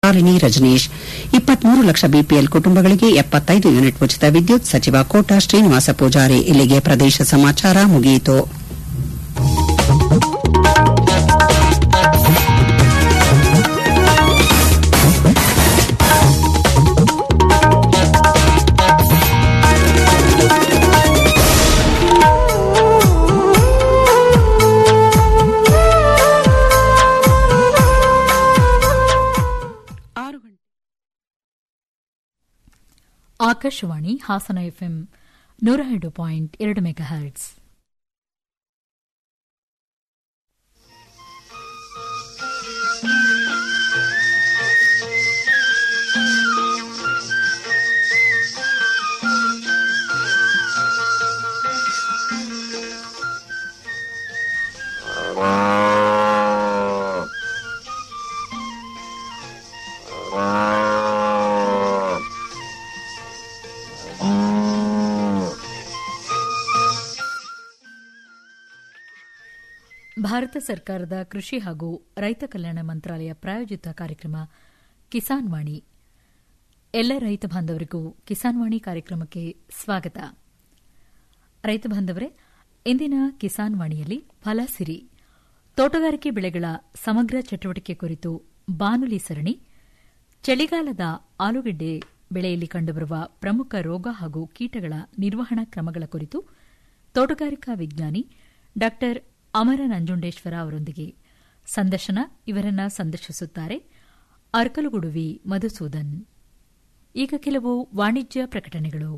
ಶಾಲಿನಿ ರಜನೀಶ್ ಇಪ್ಪತ್ಮೂರು ಲಕ್ಷ ಬಿಪಿಎಲ್ ಕುಟುಂಬಗಳಿಗೆ ಎಪ್ಪತ್ತೈದು ಯೂನಿಟ್ ಉಚಿತ ವಿದ್ಯುತ್ ಸಚಿವ ಕೋಟಾ ಶ್ರೀನಿವಾಸ ಪೂಜಾರಿ ಇಲ್ಲಿಗೆ ಪ್ರದೇಶ ಸಮಾಚಾರ ಮುಗಿಯಿತು ಆಕಾಶವಾಣಿ ಹಾಸನ ಎಫ್ಎಂ ನೂರ ಎರಡು ಪಾಯಿಂಟ್ ಎರಡು ಮೆಗಾ ಹರ್ಟ್ಸ್ ಭಾರತ ಸರ್ಕಾರದ ಕೃಷಿ ಹಾಗೂ ರೈತ ಕಲ್ಯಾಣ ಮಂತ್ರಾಲಯ ಪ್ರಾಯೋಜಿತ ಕಾರ್ಯಕ್ರಮ ಕಿಸಾನ್ ವಾಣಿ ಎಲ್ಲ ರೈತ ಬಾಂಧವರಿಗೂ ಕಿಸಾನ್ ವಾಣಿ ಕಾರ್ಯಕ್ರಮಕ್ಕೆ ಸ್ವಾಗತ ರೈತ ಬಾಂಧವರೇ ಇಂದಿನ ಕಿಸಾನ್ ವಾಣಿಯಲ್ಲಿ ಫಲಸಿರಿ ತೋಟಗಾರಿಕೆ ಬೆಳೆಗಳ ಸಮಗ್ರ ಚಟುವಟಿಕೆ ಕುರಿತು ಬಾನುಲಿ ಸರಣಿ ಚಳಿಗಾಲದ ಆಲೂಗೆಡ್ಡೆ ಬೆಳೆಯಲ್ಲಿ ಕಂಡುಬರುವ ಪ್ರಮುಖ ರೋಗ ಹಾಗೂ ಕೀಟಗಳ ನಿರ್ವಹಣಾ ಕ್ರಮಗಳ ಕುರಿತು ತೋಟಗಾರಿಕಾ ವಿಜ್ಞಾನಿ ಡಾ ಅಮರ ನಂಜುಂಡೇಶ್ವರ ಅವರೊಂದಿಗೆ ಸಂದರ್ಶನ ಇವರನ್ನ ಸಂದರ್ಶಿಸುತ್ತಾರೆ ಅರ್ಕಲುಗುಡುವಿ ಮಧುಸೂದನ್ ಈಗ ಕೆಲವು ವಾಣಿಜ್ಯ ಪ್ರಕಟಣೆಗಳು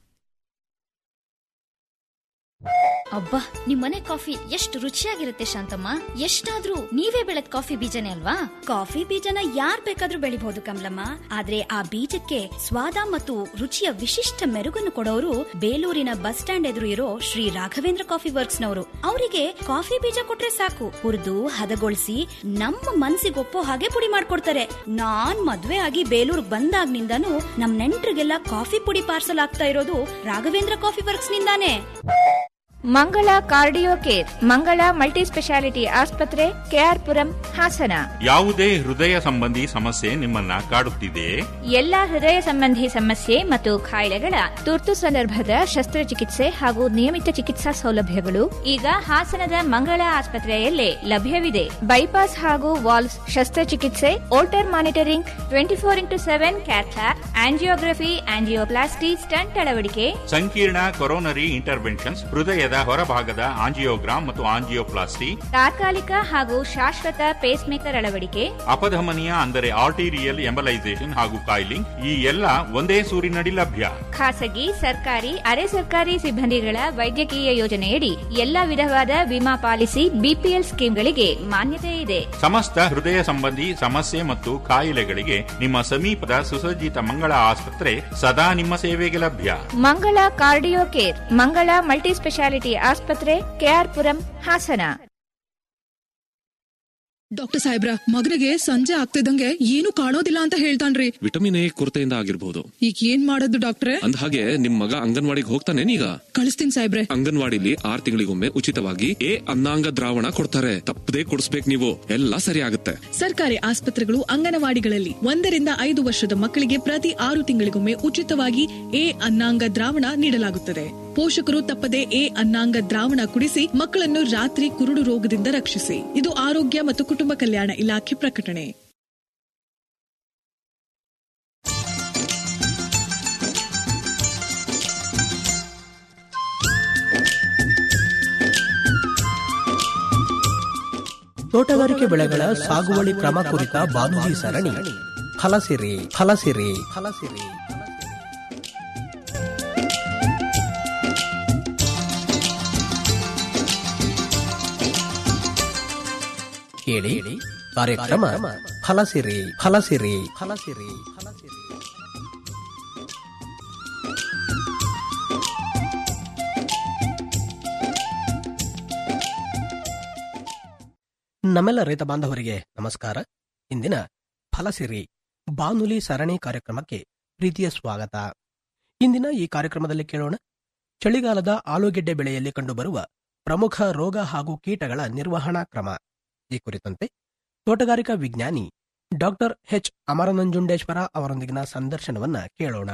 ಅಬ್ಬಾ ನಿಮ್ಮನೆ ಕಾಫಿ ಎಷ್ಟು ರುಚಿಯಾಗಿರುತ್ತೆ ಶಾಂತಮ್ಮ ಎಷ್ಟಾದ್ರೂ ನೀವೇ ಬೆಳೆದ ಕಾಫಿ ಬೀಜನೇ ಅಲ್ವಾ ಕಾಫಿ ಬೀಜನ ಯಾರ್ ಬೇಕಾದ್ರೂ ಬೆಳಿಬಹುದು ಕಮಲಮ್ಮ ಆದ್ರೆ ಆ ಬೀಜಕ್ಕೆ ಸ್ವಾದ ಮತ್ತು ರುಚಿಯ ವಿಶಿಷ್ಟ ಮೆರುಗನ್ನು ಕೊಡೋರು ಬೇಲೂರಿನ ಬಸ್ ಸ್ಟ್ಯಾಂಡ್ ಎದುರು ಇರೋ ಶ್ರೀ ರಾಘವೇಂದ್ರ ಕಾಫಿ ವರ್ಕ್ಸ್ ನವರು ಅವರಿಗೆ ಕಾಫಿ ಬೀಜ ಕೊಟ್ರೆ ಸಾಕು ಹುರಿದು ಹದಗೊಳಿಸಿ ನಮ್ಮ ಮನ್ಸಿಗೆ ಒಪ್ಪೋ ಹಾಗೆ ಪುಡಿ ಮಾಡ್ಕೊಡ್ತಾರೆ ನಾನ್ ಮದ್ವೆ ಆಗಿ ಬೇಲೂರ್ ಬಂದಾಗ್ನಿಂದಾನು ನಮ್ ನೆಂಟ್ರಿಗೆಲ್ಲ ಕಾಫಿ ಪುಡಿ ಪಾರ್ಸಲ್ ಆಗ್ತಾ ಇರೋದು ರಾಘವೇಂದ್ರ ಕಾಫಿ ವರ್ಕ್ಸ್ ನಿಂದಾನೇ ಮಂಗಳ ಕಾರ್ಡಿಯೋ ಕೇರ್ ಮಂಗಳ ಮಲ್ಟಿ ಸ್ಪೆಷಾಲಿಟಿ ಆಸ್ಪತ್ರೆ ಕೆಆರ್ಪುರಂ ಹಾಸನ ಯಾವುದೇ ಹೃದಯ ಸಂಬಂಧಿ ಸಮಸ್ಯೆ ನಿಮ್ಮನ್ನ ಕಾಡುತ್ತಿದೆಯೇ ಎಲ್ಲಾ ಹೃದಯ ಸಂಬಂಧಿ ಸಮಸ್ಯೆ ಮತ್ತು ಕಾಯಿಲೆಗಳ ತುರ್ತು ಸಂದರ್ಭದ ಶಸ್ತ್ರಚಿಕಿತ್ಸೆ ಹಾಗೂ ನಿಯಮಿತ ಚಿಕಿತ್ಸಾ ಸೌಲಭ್ಯಗಳು ಈಗ ಹಾಸನದ ಮಂಗಳ ಆಸ್ಪತ್ರೆಯಲ್ಲೇ ಲಭ್ಯವಿದೆ ಬೈಪಾಸ್ ಹಾಗೂ ವಾಲ್ವ್ಸ್ ಶಸ್ತ್ರಚಿಕಿತ್ಸೆ Holter monitoring twenty four into seven cath lab angiography angioplasty stent ಅಳವಡಿಕೆ ಸಂಕೀರ್ಣ ಕೊರೋನರಿ ಇಂಟರ್ವೆನ್ಷನ್ಸ್ ಹೃದಯದ ಹೊರಭಾಗದ ಆಂಜಿಯೋಗ್ರಾಮ್ ಮತ್ತು ಆಂಜಿಯೋಪ್ಲಾಸ್ಟಿ ತಾತ್ಕಾಲಿಕ ಹಾಗೂ ಶಾಶ್ವತ ಪೇಸ್ ಮೇಕರ್ ಅಳವಡಿಕೆ ಅಪಧಮನಿಯ ಅಂದರೆ ಆರ್ಟಿರಿಯಲ್ ಎಂಬಲೈಸೇಷನ್ ಹಾಗೂ ಕಾಯಿಲಿಂಗ್ ಈ ಎಲ್ಲ ಒಂದೇ ಸೂರಿನಡಿ ಲಭ್ಯ ಖಾಸಗಿ ಸರ್ಕಾರಿ ಅರೆ ಸರ್ಕಾರಿ ಸಿಬ್ಬಂದಿಗಳ ವೈದ್ಯಕೀಯ ಯೋಜನೆಯಡಿ ಎಲ್ಲಾ ವಿಧವಾದ ವಿಮಾ ಪಾಲಿಸಿ ಬಿಪಿಎಲ್ ಸ್ಕೀಮ್ಗಳಿಗೆ ಮಾನ್ಯತೆ ಇದೆ ಸಮಸ್ತ ಹೃದಯ ಸಂಬಂಧಿ ಸಮಸ್ಯೆ ಮತ್ತು ಕಾಯಿಲೆಗಳಿಗೆ ನಿಮ್ಮ ಸಮೀಪದ ಸುಸಜ್ಜಿತ ಮಂಗಳ ಆಸ್ಪತ್ರೆ ಸದಾ ನಿಮ್ಮ ಸೇವೆಗೆ ಲಭ್ಯ ಮಂಗಳ ಕಾರ್ಡಿಯೋ ಕೇರ್ ಮಂಗಳ ಮಲ್ಟಿ ಸ್ಪೆಷಾಲಿಟಿ ಆಸ್ಪತ್ರೆ ಕೆಆರ್ಪುರಂ ಹಾಸನ ಡಾಕ್ಟರ್ ಸಾಹೇಬ್ರ ಮಗನಿಗೆ ಸಂಜೆ ಆಗ್ತಿದಂಗೆ ಏನು ಕಾಣೋದಿಲ್ಲ ಅಂತ ಹೇಳ್ತಾನ್ರಿ ವಿಟಮಿನ್ ಎ ಕೊರತೆಯಿಂದ ಆಗಿರ್ಬೋದು ಈಗ ಏನ್ ಮಾಡೋದು ಡಾಕ್ಟ್ರೆ ಅಂದ ಹಾಗೆ ನಿಮ್ ಮಗ ಅಂಗನವಾಡಿಗೆ ಹೋಗ್ತಾನೇನೀಗ ಕಳಿಸ್ತೀನಿ ಸಾಹೇಬ್ರೆ ಅಂಗನವಾಡಿಲಿ ಆರ್ ತಿಂಗಳಿಗೊಮ್ಮೆ ಉಚಿತವಾಗಿ ಎ ಅನ್ನಾಂಗ ದ್ರಾವಣ ಕೊಡ್ತಾರೆ ತಪ್ಪದೇ ಕೊಡಿಸ್ಬೇಕು ನೀವು ಎಲ್ಲ ಸರಿ ಆಗುತ್ತೆ ಸರ್ಕಾರಿ ಆಸ್ಪತ್ರೆಗಳು ಅಂಗನವಾಡಿಗಳಲ್ಲಿ ಒಂದರಿಂದ ಐದು ವರ್ಷದ ಮಕ್ಕಳಿಗೆ ಪ್ರತಿ ಆರು ತಿಂಗಳಿಗೊಮ್ಮೆ ಉಚಿತವಾಗಿ ಎ ಅನ್ನಾಂಗ ದ್ರಾವಣ ನೀಡಲಾಗುತ್ತದೆ ಪೋಷಕರು ತಪ್ಪದೆ ಎ ಅನ್ನಾಂಗ ದ್ರಾವಣ ಕುಡಿಸಿ ಮಕ್ಕಳನ್ನು ರಾತ್ರಿ ಕುರುಡು ರೋಗದಿಂದ ರಕ್ಷಿಸಿ ಇದು ಆರೋಗ್ಯ ಮತ್ತು ಕುಟುಂಬ ಕಲ್ಯಾಣ ಇಲಾಖೆ ಪ್ರಕಟಣೆ ತೋಟಗಾರಿಕೆ ಬೆಳೆಗಳ ಸಾಗುವಳಿ ಕ್ರಮ ಕುರಿತ ಬಾನುಲಿ ಸರಣಿ ಫಲಸಿರಿ ಫಲಸಿರಿ ಫಲಸಿರಿ ಕೇಳಿ ಕಾರ್ಯಕ್ರಮ ಫಲಸಿರಿ ಫಲಸಿರಿ ಫಲಸಿರಿ ಫಲಸಿರಿ ನಮ್ಮೆಲ್ಲ ರೈತ ಬಾಂಧವರಿಗೆ ನಮಸ್ಕಾರ ಇಂದಿನ ಫಲಸಿರಿ ಬಾನುಲಿ ಸರಣಿ ಕಾರ್ಯಕ್ರಮಕ್ಕೆ ಪ್ರೀತಿಯ ಸ್ವಾಗತ ಇಂದಿನ ಈ ಕಾರ್ಯಕ್ರಮದಲ್ಲಿ ಕೇಳೋಣ ಚಳಿಗಾಲದ ಆಲೂಗೆಡ್ಡೆ ಬೆಳೆಯಲ್ಲಿ ಕಂಡುಬರುವ ಪ್ರಮುಖ ರೋಗ ಹಾಗೂ ಕೀಟಗಳ ನಿರ್ವಹಣಾ ಕ್ರಮ ಈ ಕುರಿತಂತೆ ತೋಟಗಾರಿಕಾ ವಿಜ್ಞಾನಿ ಡಾಕ್ಟರ್ ಎಚ್ ಅಮರನಂಜುಂಡೇಶ್ವರ ಅವರೊಂದಿಗಿನ ಸಂದರ್ಶನವನ್ನ ಕೇಳೋಣ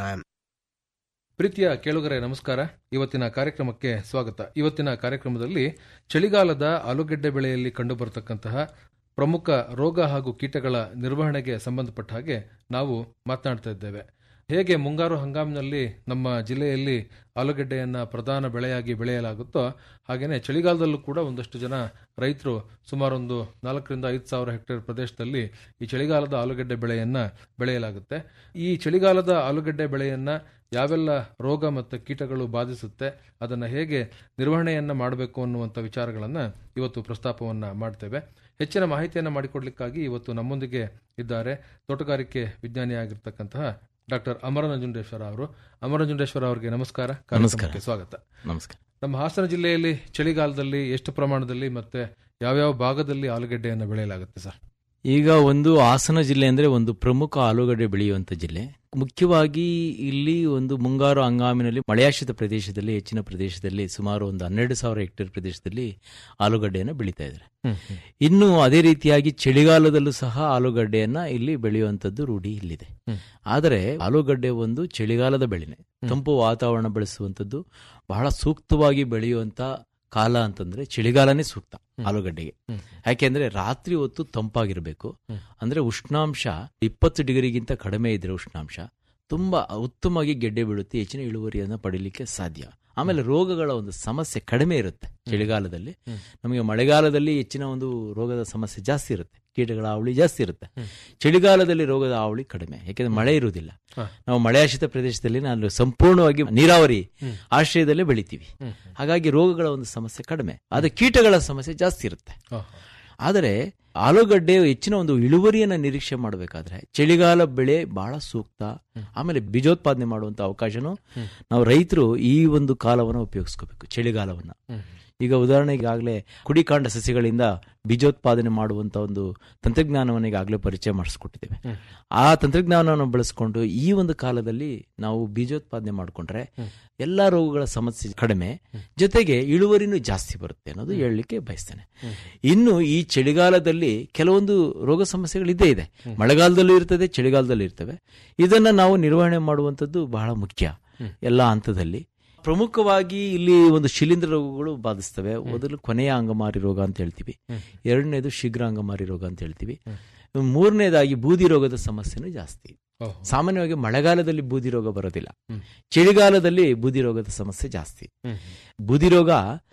ಪ್ರೀತಿಯ ಕೇಳುಗರೆ ನಮಸ್ಕಾರ ಇವತ್ತಿನ ಕಾರ್ಯಕ್ರಮಕ್ಕೆ ಸ್ವಾಗತ ಇವತ್ತಿನ ಕಾರ್ಯಕ್ರಮದಲ್ಲಿ ಚಳಿಗಾಲದ ಆಲೂಗೆಡ್ಡೆ ಬೆಳೆಯಲ್ಲಿ ಕಂಡುಬರತಕ್ಕಂತಹ ಪ್ರಮುಖ ರೋಗ ಹಾಗೂ ಕೀಟಗಳ ನಿರ್ವಹಣೆಗೆ ಸಂಬಂಧಪಟ್ಟ ಹಾಗೆ ನಾವು ಮಾತನಾಡ್ತಾ ಇದ್ದೇವೆ ಹೇಗೆ ಮುಂಗಾರು ಹಂಗಾಮಿನಲ್ಲಿ ನಮ್ಮ ಜಿಲ್ಲೆಯಲ್ಲಿ ಆಲೂಗೆಡ್ಡೆಯನ್ನ ಪ್ರಧಾನ ಬೆಳೆಯಾಗಿ ಬೆಳೆಯಲಾಗುತ್ತೋ ಹಾಗೆಯೇ ಚಳಿಗಾಲದಲ್ಲೂ ಕೂಡ ಒಂದಷ್ಟು ಜನ ರೈತರು ಸುಮಾರೊಂದು ನಾಲ್ಕರಿಂದ ಐದು ಸಾವಿರ ಹೆಕ್ಟೇರ್ ಪ್ರದೇಶದಲ್ಲಿ ಈ ಚಳಿಗಾಲದ ಆಲೂಗೆಡ್ಡೆ ಬೆಳೆಯನ್ನ ಬೆಳೆಯಲಾಗುತ್ತೆ ಈ ಚಳಿಗಾಲದ ಆಲೂಗೆಡ್ಡೆ ಬೆಳೆಯನ್ನ ಯಾವೆಲ್ಲ ರೋಗ ಮತ್ತು ಕೀಟಗಳು ಬಾಧಿಸುತ್ತೆ ಅದನ್ನು ಹೇಗೆ ನಿರ್ವಹಣೆಯನ್ನ ಮಾಡಬೇಕು ಅನ್ನುವಂಥ ವಿಚಾರಗಳನ್ನ ಇವತ್ತು ಪ್ರಸ್ತಾಪವನ್ನ ಮಾಡ್ತೇವೆ ಹೆಚ್ಚಿನ ಮಾಹಿತಿಯನ್ನು ಮಾಡಿಕೊಡ್ಲಿಕ್ಕಾಗಿ ಇವತ್ತು ನಮ್ಮೊಂದಿಗೆ ಇದ್ದಾರೆ ತೋಟಗಾರಿಕೆ ವಿಜ್ಞಾನಿಯಾಗಿರ್ತಕ್ಕಂತಹ ಡಾಕ್ಟರ್ ಅಮರನಂಜುಂಡೇಶ್ವರ ಅವರು ಅಮರನಂಜುಂಡೇಶ್ವರ ಅವರಿಗೆ ನಮಸ್ಕಾರ ಕಾರ್ಯಕ್ರಮಕ್ಕೆ ಸ್ವಾಗತ ನಮಸ್ಕಾರ ನಮ್ಮ ಹಾಸನ ಜಿಲ್ಲೆಯಲ್ಲಿ ಚಳಿಗಾಲದಲ್ಲಿ ಎಷ್ಟು ಪ್ರಮಾಣದಲ್ಲಿ ಮತ್ತೆ ಯಾವ್ಯಾವ ಭಾಗದಲ್ಲಿ ಆಲೂಗೆಡ್ಡೆಯನ್ನು ಬೆಳೆಯಲಾಗುತ್ತೆ ಸರ್ ಈಗ ಒಂದು ಹಾಸನ ಜಿಲ್ಲೆ ಅಂದ್ರೆ ಒಂದು ಪ್ರಮುಖ ಆಲೂಗಡ್ಡೆ ಬೆಳೆಯುವಂತ ಜಿಲ್ಲೆ ಮುಖ್ಯವಾಗಿ ಇಲ್ಲಿ ಒಂದು ಮುಂಗಾರು ಹಂಗಾಮಿನಲ್ಲಿ ಮಳೆಯಾಶ್ರಿತ ಪ್ರದೇಶದಲ್ಲಿ ಹೆಚ್ಚಿನ ಪ್ರದೇಶದಲ್ಲಿ ಸುಮಾರು ಒಂದು ಹನ್ನೆರಡು ಸಾವಿರ ಹೆಕ್ಟೇರ್ ಪ್ರದೇಶದಲ್ಲಿ ಆಲೂಗಡ್ಡೆಯನ್ನು ಬೆಳೀತಾ ಇದ್ದಾರೆ ಇನ್ನು ಅದೇ ರೀತಿಯಾಗಿ ಚಳಿಗಾಲದಲ್ಲೂ ಸಹ ಆಲೂಗಡ್ಡೆಯನ್ನ ಇಲ್ಲಿ ಬೆಳೆಯುವಂತದ್ದು ರೂಢಿ ಇಲ್ಲಿದೆ ಆದರೆ ಆಲೂಗಡ್ಡೆ ಒಂದು ಚಳಿಗಾಲದ ಬೆಳೆನೆ ತಂಪು ವಾತಾವರಣ ಬೆಳೆಸುವಂತದ್ದು ಬಹಳ ಸೂಕ್ತವಾಗಿ ಬೆಳೆಯುವಂತ ಕಾಲ ಅಂತಂದ್ರೆ ಚಳಿಗಾಲನೇ ಸೂಕ್ತ ಆಲೂಗಡ್ಡೆಗೆ ಯಾಕೆಂದ್ರೆ ರಾತ್ರಿ ಹೊತ್ತು ತಂಪಾಗಿರಬೇಕು ಅಂದ್ರೆ ಉಷ್ಣಾಂಶ ಇಪ್ಪತ್ತು ಡಿಗ್ರಿಗಿಂತ ಕಡಿಮೆ ಇದ್ರೆ ಉಷ್ಣಾಂಶ ತುಂಬಾ ಉತ್ತಮವಾಗಿ ಗೆಡ್ಡೆ ಬೀಳುತ್ತೆ ಹೆಚ್ಚಿನ ಇಳುವರಿಯನ್ನು ಪಡೀಲಿಕ್ಕೆ ಸಾಧ್ಯ ಆಮೇಲೆ ರೋಗಗಳ ಒಂದು ಸಮಸ್ಯೆ ಕಡಿಮೆ ಇರುತ್ತೆ ಚಳಿಗಾಲದಲ್ಲಿ ನಮಗೆ ಮಳೆಗಾಲದಲ್ಲಿ ಹೆಚ್ಚಿನ ಒಂದು ರೋಗದ ಸಮಸ್ಯೆ ಜಾಸ್ತಿ ಇರುತ್ತೆ ಕೀಟಗಳ ಹಾವಳಿ ಜಾಸ್ತಿ ಇರುತ್ತೆ ಚಳಿಗಾಲದಲ್ಲಿ ರೋಗದ ಹಾವಳಿ ಕಡಿಮೆ ಯಾಕೆಂದ್ರೆ ಮಳೆ ಇರುವುದಿಲ್ಲ ನಾವು ಮಳೆಯಾಶ್ರಿತ ಪ್ರದೇಶದಲ್ಲಿ ನಾನು ಸಂಪೂರ್ಣವಾಗಿ ನೀರಾವರಿ ಆಶ್ರಯದಲ್ಲೇ ಬೆಳಿತೀವಿ ಹಾಗಾಗಿ ರೋಗಗಳ ಒಂದು ಸಮಸ್ಯೆ ಕಡಿಮೆ ಆದ್ರೆ ಕೀಟಗಳ ಸಮಸ್ಯೆ ಜಾಸ್ತಿ ಇರುತ್ತೆ ಆದರೆ ಆಲೂಗಡ್ಡೆ ಹೆಚ್ಚಿನ ಒಂದು ಇಳುವರಿಯನ್ನ ನಿರೀಕ್ಷೆ ಮಾಡಬೇಕಾದ್ರೆ ಚಳಿಗಾಲ ಬೆಳೆ ಬಹಳ ಸೂಕ್ತ ಆಮೇಲೆ ಬೀಜೋತ್ಪಾದನೆ ಮಾಡುವಂತ ಅವಕಾಶನು ನಾವು ರೈತರು ಈ ಒಂದು ಕಾಲವನ್ನು ಉಪಯೋಗಿಸ್ಕೋಬೇಕು ಚಳಿಗಾಲವನ್ನ ಈಗ ಉದಾಹರಣೆಗೆ ಈಗಾಗಲೇ ಕುಡಿಕಾಂಡ ಸಸ್ಯಗಳಿಂದ ಬೀಜೋತ್ಪಾದನೆ ಮಾಡುವಂತ ಒಂದು ತಂತ್ರಜ್ಞಾನವನ್ನು ಈಗಾಗಲೇ ಪರಿಚಯ ಮಾಡಿಸ್ಕೊಟ್ಟಿದ್ದೇವೆ ಆ ತಂತ್ರಜ್ಞಾನವನ್ನು ಬಳಸಿಕೊಂಡು ಈ ಒಂದು ಕಾಲದಲ್ಲಿ ನಾವು ಬೀಜೋತ್ಪಾದನೆ ಮಾಡಿಕೊಂಡ್ರೆ ಎಲ್ಲಾ ರೋಗಗಳ ಸಮಸ್ಯೆ ಕಡಿಮೆ ಜೊತೆಗೆ ಇಳುವರಿನೂ ಜಾಸ್ತಿ ಬರುತ್ತೆ ಅನ್ನೋದು ಹೇಳಲಿಕ್ಕೆ ಬಯಸ್ತೇನೆ ಇನ್ನು ಈ ಚಳಿಗಾಲದಲ್ಲಿ ಕೆಲವೊಂದು ರೋಗ ಸಮಸ್ಯೆಗಳು ಇದ್ದೇ ಇದೆ ಮಳೆಗಾಲದಲ್ಲೂ ಇರ್ತದೆ ಚಳಿಗಾಲದಲ್ಲೂ ಇರ್ತವೆ ಇದನ್ನ ನಾವು ನಿರ್ವಹಣೆ ಮಾಡುವಂಥದ್ದು ಬಹಳ ಮುಖ್ಯ ಎಲ್ಲ ಹಂತದಲ್ಲಿ ಪ್ರಮುಖವಾಗಿ ಇಲ್ಲಿ ಒಂದು ಶಿಲೀಂಧ್ರ ರೋಗಗಳು ಬಾಧಿಸ್ತವೆ ಮೊದಲು ಕೊನೆಯ ಅಂಗಮಾರಿ ರೋಗ ಅಂತ ಹೇಳ್ತೀವಿ ಎರಡನೇದು ಶೀಘ್ರ ಅಂಗಮಾರಿ ರೋಗ ಅಂತ ಹೇಳ್ತೀವಿ ಮೂರನೇದಾಗಿ ಬೂದಿ ರೋಗದ ಸಮಸ್ಯೆನೂ ಜಾಸ್ತಿ ಸಾಮಾನ್ಯವಾಗಿ ಮಳೆಗಾಲದಲ್ಲಿ ಬೂದಿ ರೋಗ ಬರೋದಿಲ್ಲ ಚಳಿಗಾಲದಲ್ಲಿ ಬೂದಿ ರೋಗದ ಸಮಸ್ಯೆ ಜಾಸ್ತಿ ಬೂದಿ ರೋಗ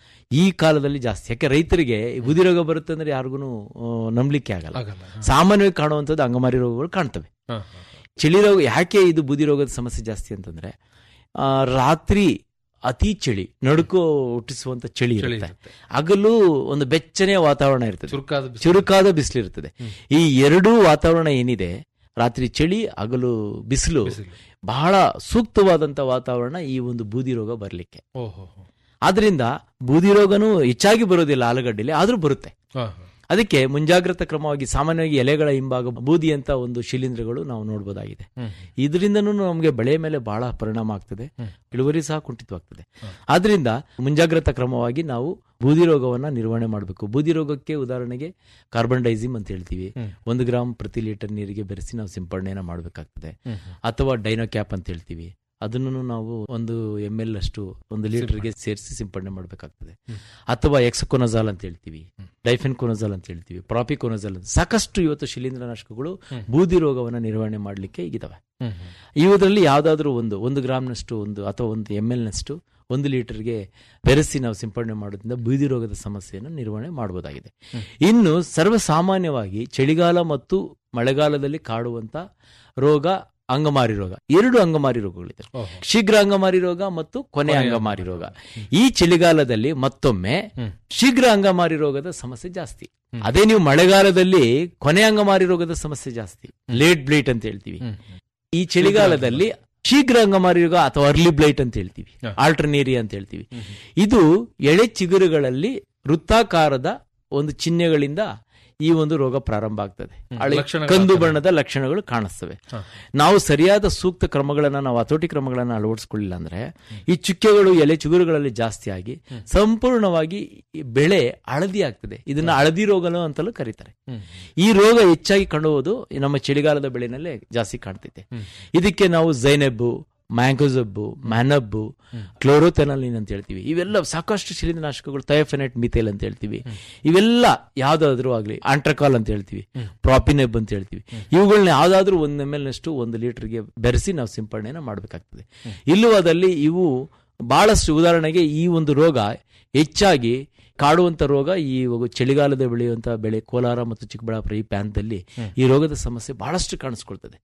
ಈ ಕಾಲದಲ್ಲಿ ಜಾಸ್ತಿ ಯಾಕೆ ರೈತರಿಗೆ ಬೂದಿ ರೋಗ ಬರುತ್ತೆ ಅಂದ್ರೆ ಯಾರಿಗೂ ನಂಬಲಿಕ್ಕೆ ಆಗಲ್ಲ ಸಾಮಾನ್ಯವಾಗಿ ಕಾಣುವಂಥದ್ದು ಅಂಗಮಾರಿ ರೋಗಗಳು ಕಾಣ್ತವೆ ಚಳಿ ರೋಗ ಯಾಕೆ ಇದು ಬೂದಿ ರೋಗದ ಸಮಸ್ಯೆ ಜಾಸ್ತಿ ಅಂತಂದ್ರೆ ಆ, ರಾತ್ರಿ ಅತಿ ಚಳಿ ನಡುಕು ಹುಟ್ಟಿಸುವಂತ ಚಳಿ ಇರುತ್ತೆ ಹಗಲು ಒಂದು ಬೆಚ್ಚನೆಯ ವಾತಾವರಣ ಇರ್ತದೆ ಚುರುಕಾದ ಬಿಸಿಲು. ಚುರುಕಾದ ಬಿಸಿಲು ಇರ್ತದೆ ಈ ಎರಡೂ ವಾತಾವರಣ ಏನಿದೆ ರಾತ್ರಿ ಚಳಿ ಹಗಲು ಬಿಸಿಲು ಬಹಳ ಸೂಕ್ತವಾದಂತ ವಾತಾವರಣ ಈ ಒಂದು ಬೂದಿ ರೋಗ ಬರಲಿಕ್ಕೆ ಓಹೋ ಆದ್ರಿಂದ ಬೂದಿ ರೋಗನೂ ಹೆಚ್ಚಾಗಿ ಬರೋದಿಲ್ಲ ಆಲೂಗಡ್ಡೆಲಿ ಆದ್ರೂ ಬರುತ್ತೆ ಅದಕ್ಕೆ ಮುಂಜಾಗ್ರತಾ ಕ್ರಮವಾಗಿ ಸಾಮಾನ್ಯವಾಗಿ ಎಲೆಗಳ ಹಿಂಭಾಗ ಬೂದಿ ಅಂತ ಒಂದು ಶಿಲೀಂಧ್ರಗಳು ನಾವು ನೋಡಬಹುದಾಗಿದೆ ಇದರಿಂದನೂ ನಮಗೆ ಬೆಳೆ ಮೇಲೆ ಬಹಳ ಪರಿಣಾಮ ಆಗ್ತದೆ ಇಳುವರಿ ಸಹ ಕುಂಠಿತವಾಗ್ತದೆ ಆದ್ರಿಂದ ಮುಂಜಾಗ್ರತಾ ಕ್ರಮವಾಗಿ ನಾವು ಬೂದಿ ರೋಗವನ್ನ ನಿರ್ವಹಣೆ ಮಾಡಬೇಕು ಬೂದಿ ರೋಗಕ್ಕೆ ಉದಾಹರಣೆಗೆ ಕಾರ್ಬನ್ ಡೈಸಿಮ್ ಅಂತ ಹೇಳ್ತೀವಿ ಒಂದು ಗ್ರಾಮ್ ಪ್ರತಿ ಲೀಟರ್ ನೀರಿಗೆ ಬೆರೆಸಿ ನಾವು ಸಿಂಪಡಣೆಯನ್ನ ಮಾಡಬೇಕಾಗ್ತದೆ ಅಥವಾ ಡೈನೋಕ್ಯಾಪ್ ಅಂತ ಹೇಳ್ತೀವಿ ಅದನ್ನು ನಾವು ಒಂದು ಎಮ್ ಎಲ್ ಅಷ್ಟು ಒಂದು ಲೀಟರ್ಗೆ ಸೇರಿಸಿ ಸಿಂಪಡಣೆ ಮಾಡಬೇಕಾಗ್ತದೆ ಅಥವಾ ಎಕ್ಸಕೋನಜಾಲ್ ಅಂತ ಹೇಳ್ತೀವಿ ಡೈಫೆನ್ ಕೊನಜಾಲ್ ಅಂತ ಹೇಳ್ತೀವಿ ಪ್ರಾಪಿಕೋನಜಾಲ್ ಅಂತ ಸಾಕಷ್ಟು ಇವತ್ತು ಶಿಲೀಂಧ್ರನಾಶಕಗಳು ಬೂದಿ ರೋಗವನ್ನು ನಿರ್ವಹಣೆ ಮಾಡಲಿಕ್ಕೆ ಇದಾವೆ ಇವುದರಲ್ಲಿ ಯಾವ್ದಾದ್ರು ಒಂದು ಒಂದು ಗ್ರಾಮ್ನಷ್ಟು ಒಂದು ಅಥವಾ ಒಂದು ಎಮ್ ಎಲ್ ನಷ್ಟು ಒಂದು ಲೀಟರ್ಗೆ ಬೆರೆಸಿ ನಾವು ಸಿಂಪಡಣೆ ಮಾಡೋದ್ರಿಂದ ಬೂದಿ ರೋಗದ ಸಮಸ್ಯೆಯನ್ನು ನಿರ್ವಹಣೆ ಮಾಡಬಹುದಾಗಿದೆ ಇನ್ನು ಸರ್ವಸಾಮಾನ್ಯವಾಗಿ ಚಳಿಗಾಲ ಮತ್ತು ಮಳೆಗಾಲದಲ್ಲಿ ಕಾಡುವಂತ ರೋಗ ಅಂಗಮಾರಿ ರೋಗ ಎರಡು ಅಂಗಮಾರಿ ರೋಗಗಳಿದೆ ಶೀಘ್ರ ಅಂಗಮಾರಿ ರೋಗ ಮತ್ತು ಕೊನೆ ಅಂಗಮಾರಿ ರೋಗ ಈ ಚಳಿಗಾಲದಲ್ಲಿ ಮತ್ತೊಮ್ಮೆ ಶೀಘ್ರ ಅಂಗಮಾರಿ ರೋಗದ ಸಮಸ್ಯೆ ಜಾಸ್ತಿ ಅದೇ ನೀವು ಮಳೆಗಾಲದಲ್ಲಿ ಕೊನೆ ಅಂಗಮಾರಿ ರೋಗದ ಸಮಸ್ಯೆ ಜಾಸ್ತಿ ಲೇಟ್ ಬ್ಲೈಟ್ ಅಂತ ಹೇಳ್ತೀವಿ ಈ ಚಳಿಗಾಲದಲ್ಲಿ ಶೀಘ್ರ ಅಂಗಮಾರಿ ರೋಗ ಅಥವಾ ಅರ್ಲಿ ಬ್ಲೈಟ್ ಅಂತ ಹೇಳ್ತೀವಿ ಆಲ್ಟರ್ನೇರಿಯಾ ಅಂತ ಹೇಳ್ತೀವಿ ಇದು ಎಳೆ ಚಿಗುರುಗಳಲ್ಲಿ ವೃತ್ತಾಕಾರದ ಒಂದು ಚಿಹ್ನೆಗಳಿಂದ ಈ ಒಂದು ರೋಗ ಪ್ರಾರಂಭ ಆಗ್ತದೆ ಹ್ಮ್. ಹಳೆ ಲಕ್ಷಣಗಳು ಕಂದು ಆಗ್ತವೆ. ಬಣ್ಣದ ಲಕ್ಷಣಗಳು ಕಾಣಿಸ್ತವೆ ಹ. ನಾವು ಸರಿಯಾದ ಸೂಕ್ತ ಕ್ರಮಗಳನ್ನ ನಾವು ಹತೋಟಿ ಕ್ರಮಗಳನ್ನ ಅಳವಡಿಸ್ಕೊಳ್ಳಿಲ್ಲ ಅಂದ್ರೆ ಈ ಚುಕ್ಕೆಗಳು ಎಲೆ ಚಿಗುರುಗಳಲ್ಲಿ ಜಾಸ್ತಿ ಆಗಿ ಸಂಪೂರ್ಣವಾಗಿ ಈ ಬೆಳೆ ಹಳದಿ ಆಗ್ತದೆ ಇದನ್ನ ಹಳದಿ ರೋಗನು ಅಂತಲೂ ಕರೀತಾರೆ ಈ ರೋಗ ಹೆಚ್ಚಾಗಿ ಕಾಣುವುದು ನಮ್ಮ ಚಳಿಗಾಲದ ಬೆಳೆನಲ್ಲೇ ಜಾಸ್ತಿ ಕಾಣ್ತೈತೆ ಇದಕ್ಕೆ ನಾವು ಜೈನೆಬ್ಬು ಮ್ಯಾಂಗೋಸಬ್ಬು ಮ್ಯಾನಬ್ಬು ಕ್ಲೋರೋಥೆನಲಿನ್ ಅಂತ ಹೇಳ್ತೀವಿ ಇವೆಲ್ಲ ಸಾಕಷ್ಟು ಶಿಲೀಂಧ್ರನಾಶಕಗಳು ಥಯೋಫೆನೆಟ್ ಮಿಥೇಲ್ ಅಂತ ಹೇಳ್ತೀವಿ ಇವೆಲ್ಲ ಯಾವ್ದಾದ್ರು ಆಗ್ಲಿ ಆಂಟ್ರಕಾಲ್ ಅಂತ ಹೇಳ್ತೀವಿ ಪ್ರಾಪಿನೆಬ್ ಅಂತ ಹೇಳ್ತೀವಿ ಇವುಗಳನ್ನ ಯಾವ್ದಾದ್ರು ಒಂದು ಎಮ್ ಎಲ್ ನಷ್ಟು ಒಂದು ಲೀಟರ್ಗೆ ಬೆರೆಸಿ ನಾವು ಸಿಂಪಡಣೆನ ಮಾಡಬೇಕಾಗ್ತದೆ ಇಲ್ಲವಾದಲ್ಲಿ ಇವು ಬಹಳಷ್ಟು ಉದಾಹರಣೆಗೆ ಈ ಒಂದು ರೋಗ ಹೆಚ್ಚಾಗಿ ಕಾಡುವಂತ ರೋಗ ಈ ಒಂದು ಚಳಿಗಾಲದ ಬೆಳೆಯುವಂತ ಬೆಳೆ ಕೋಲಾರ ಮತ್ತು ಚಿಕ್ಕಬಳ್ಳಾಪುರ ಈ ಪ್ರಾಂತದಲ್ಲಿ ಈ ರೋಗದ ಸಮಸ್ಯೆ ಬಹಳಷ್ಟು ಕಾಣಿಸ್ಕೊಳ್ತದೆ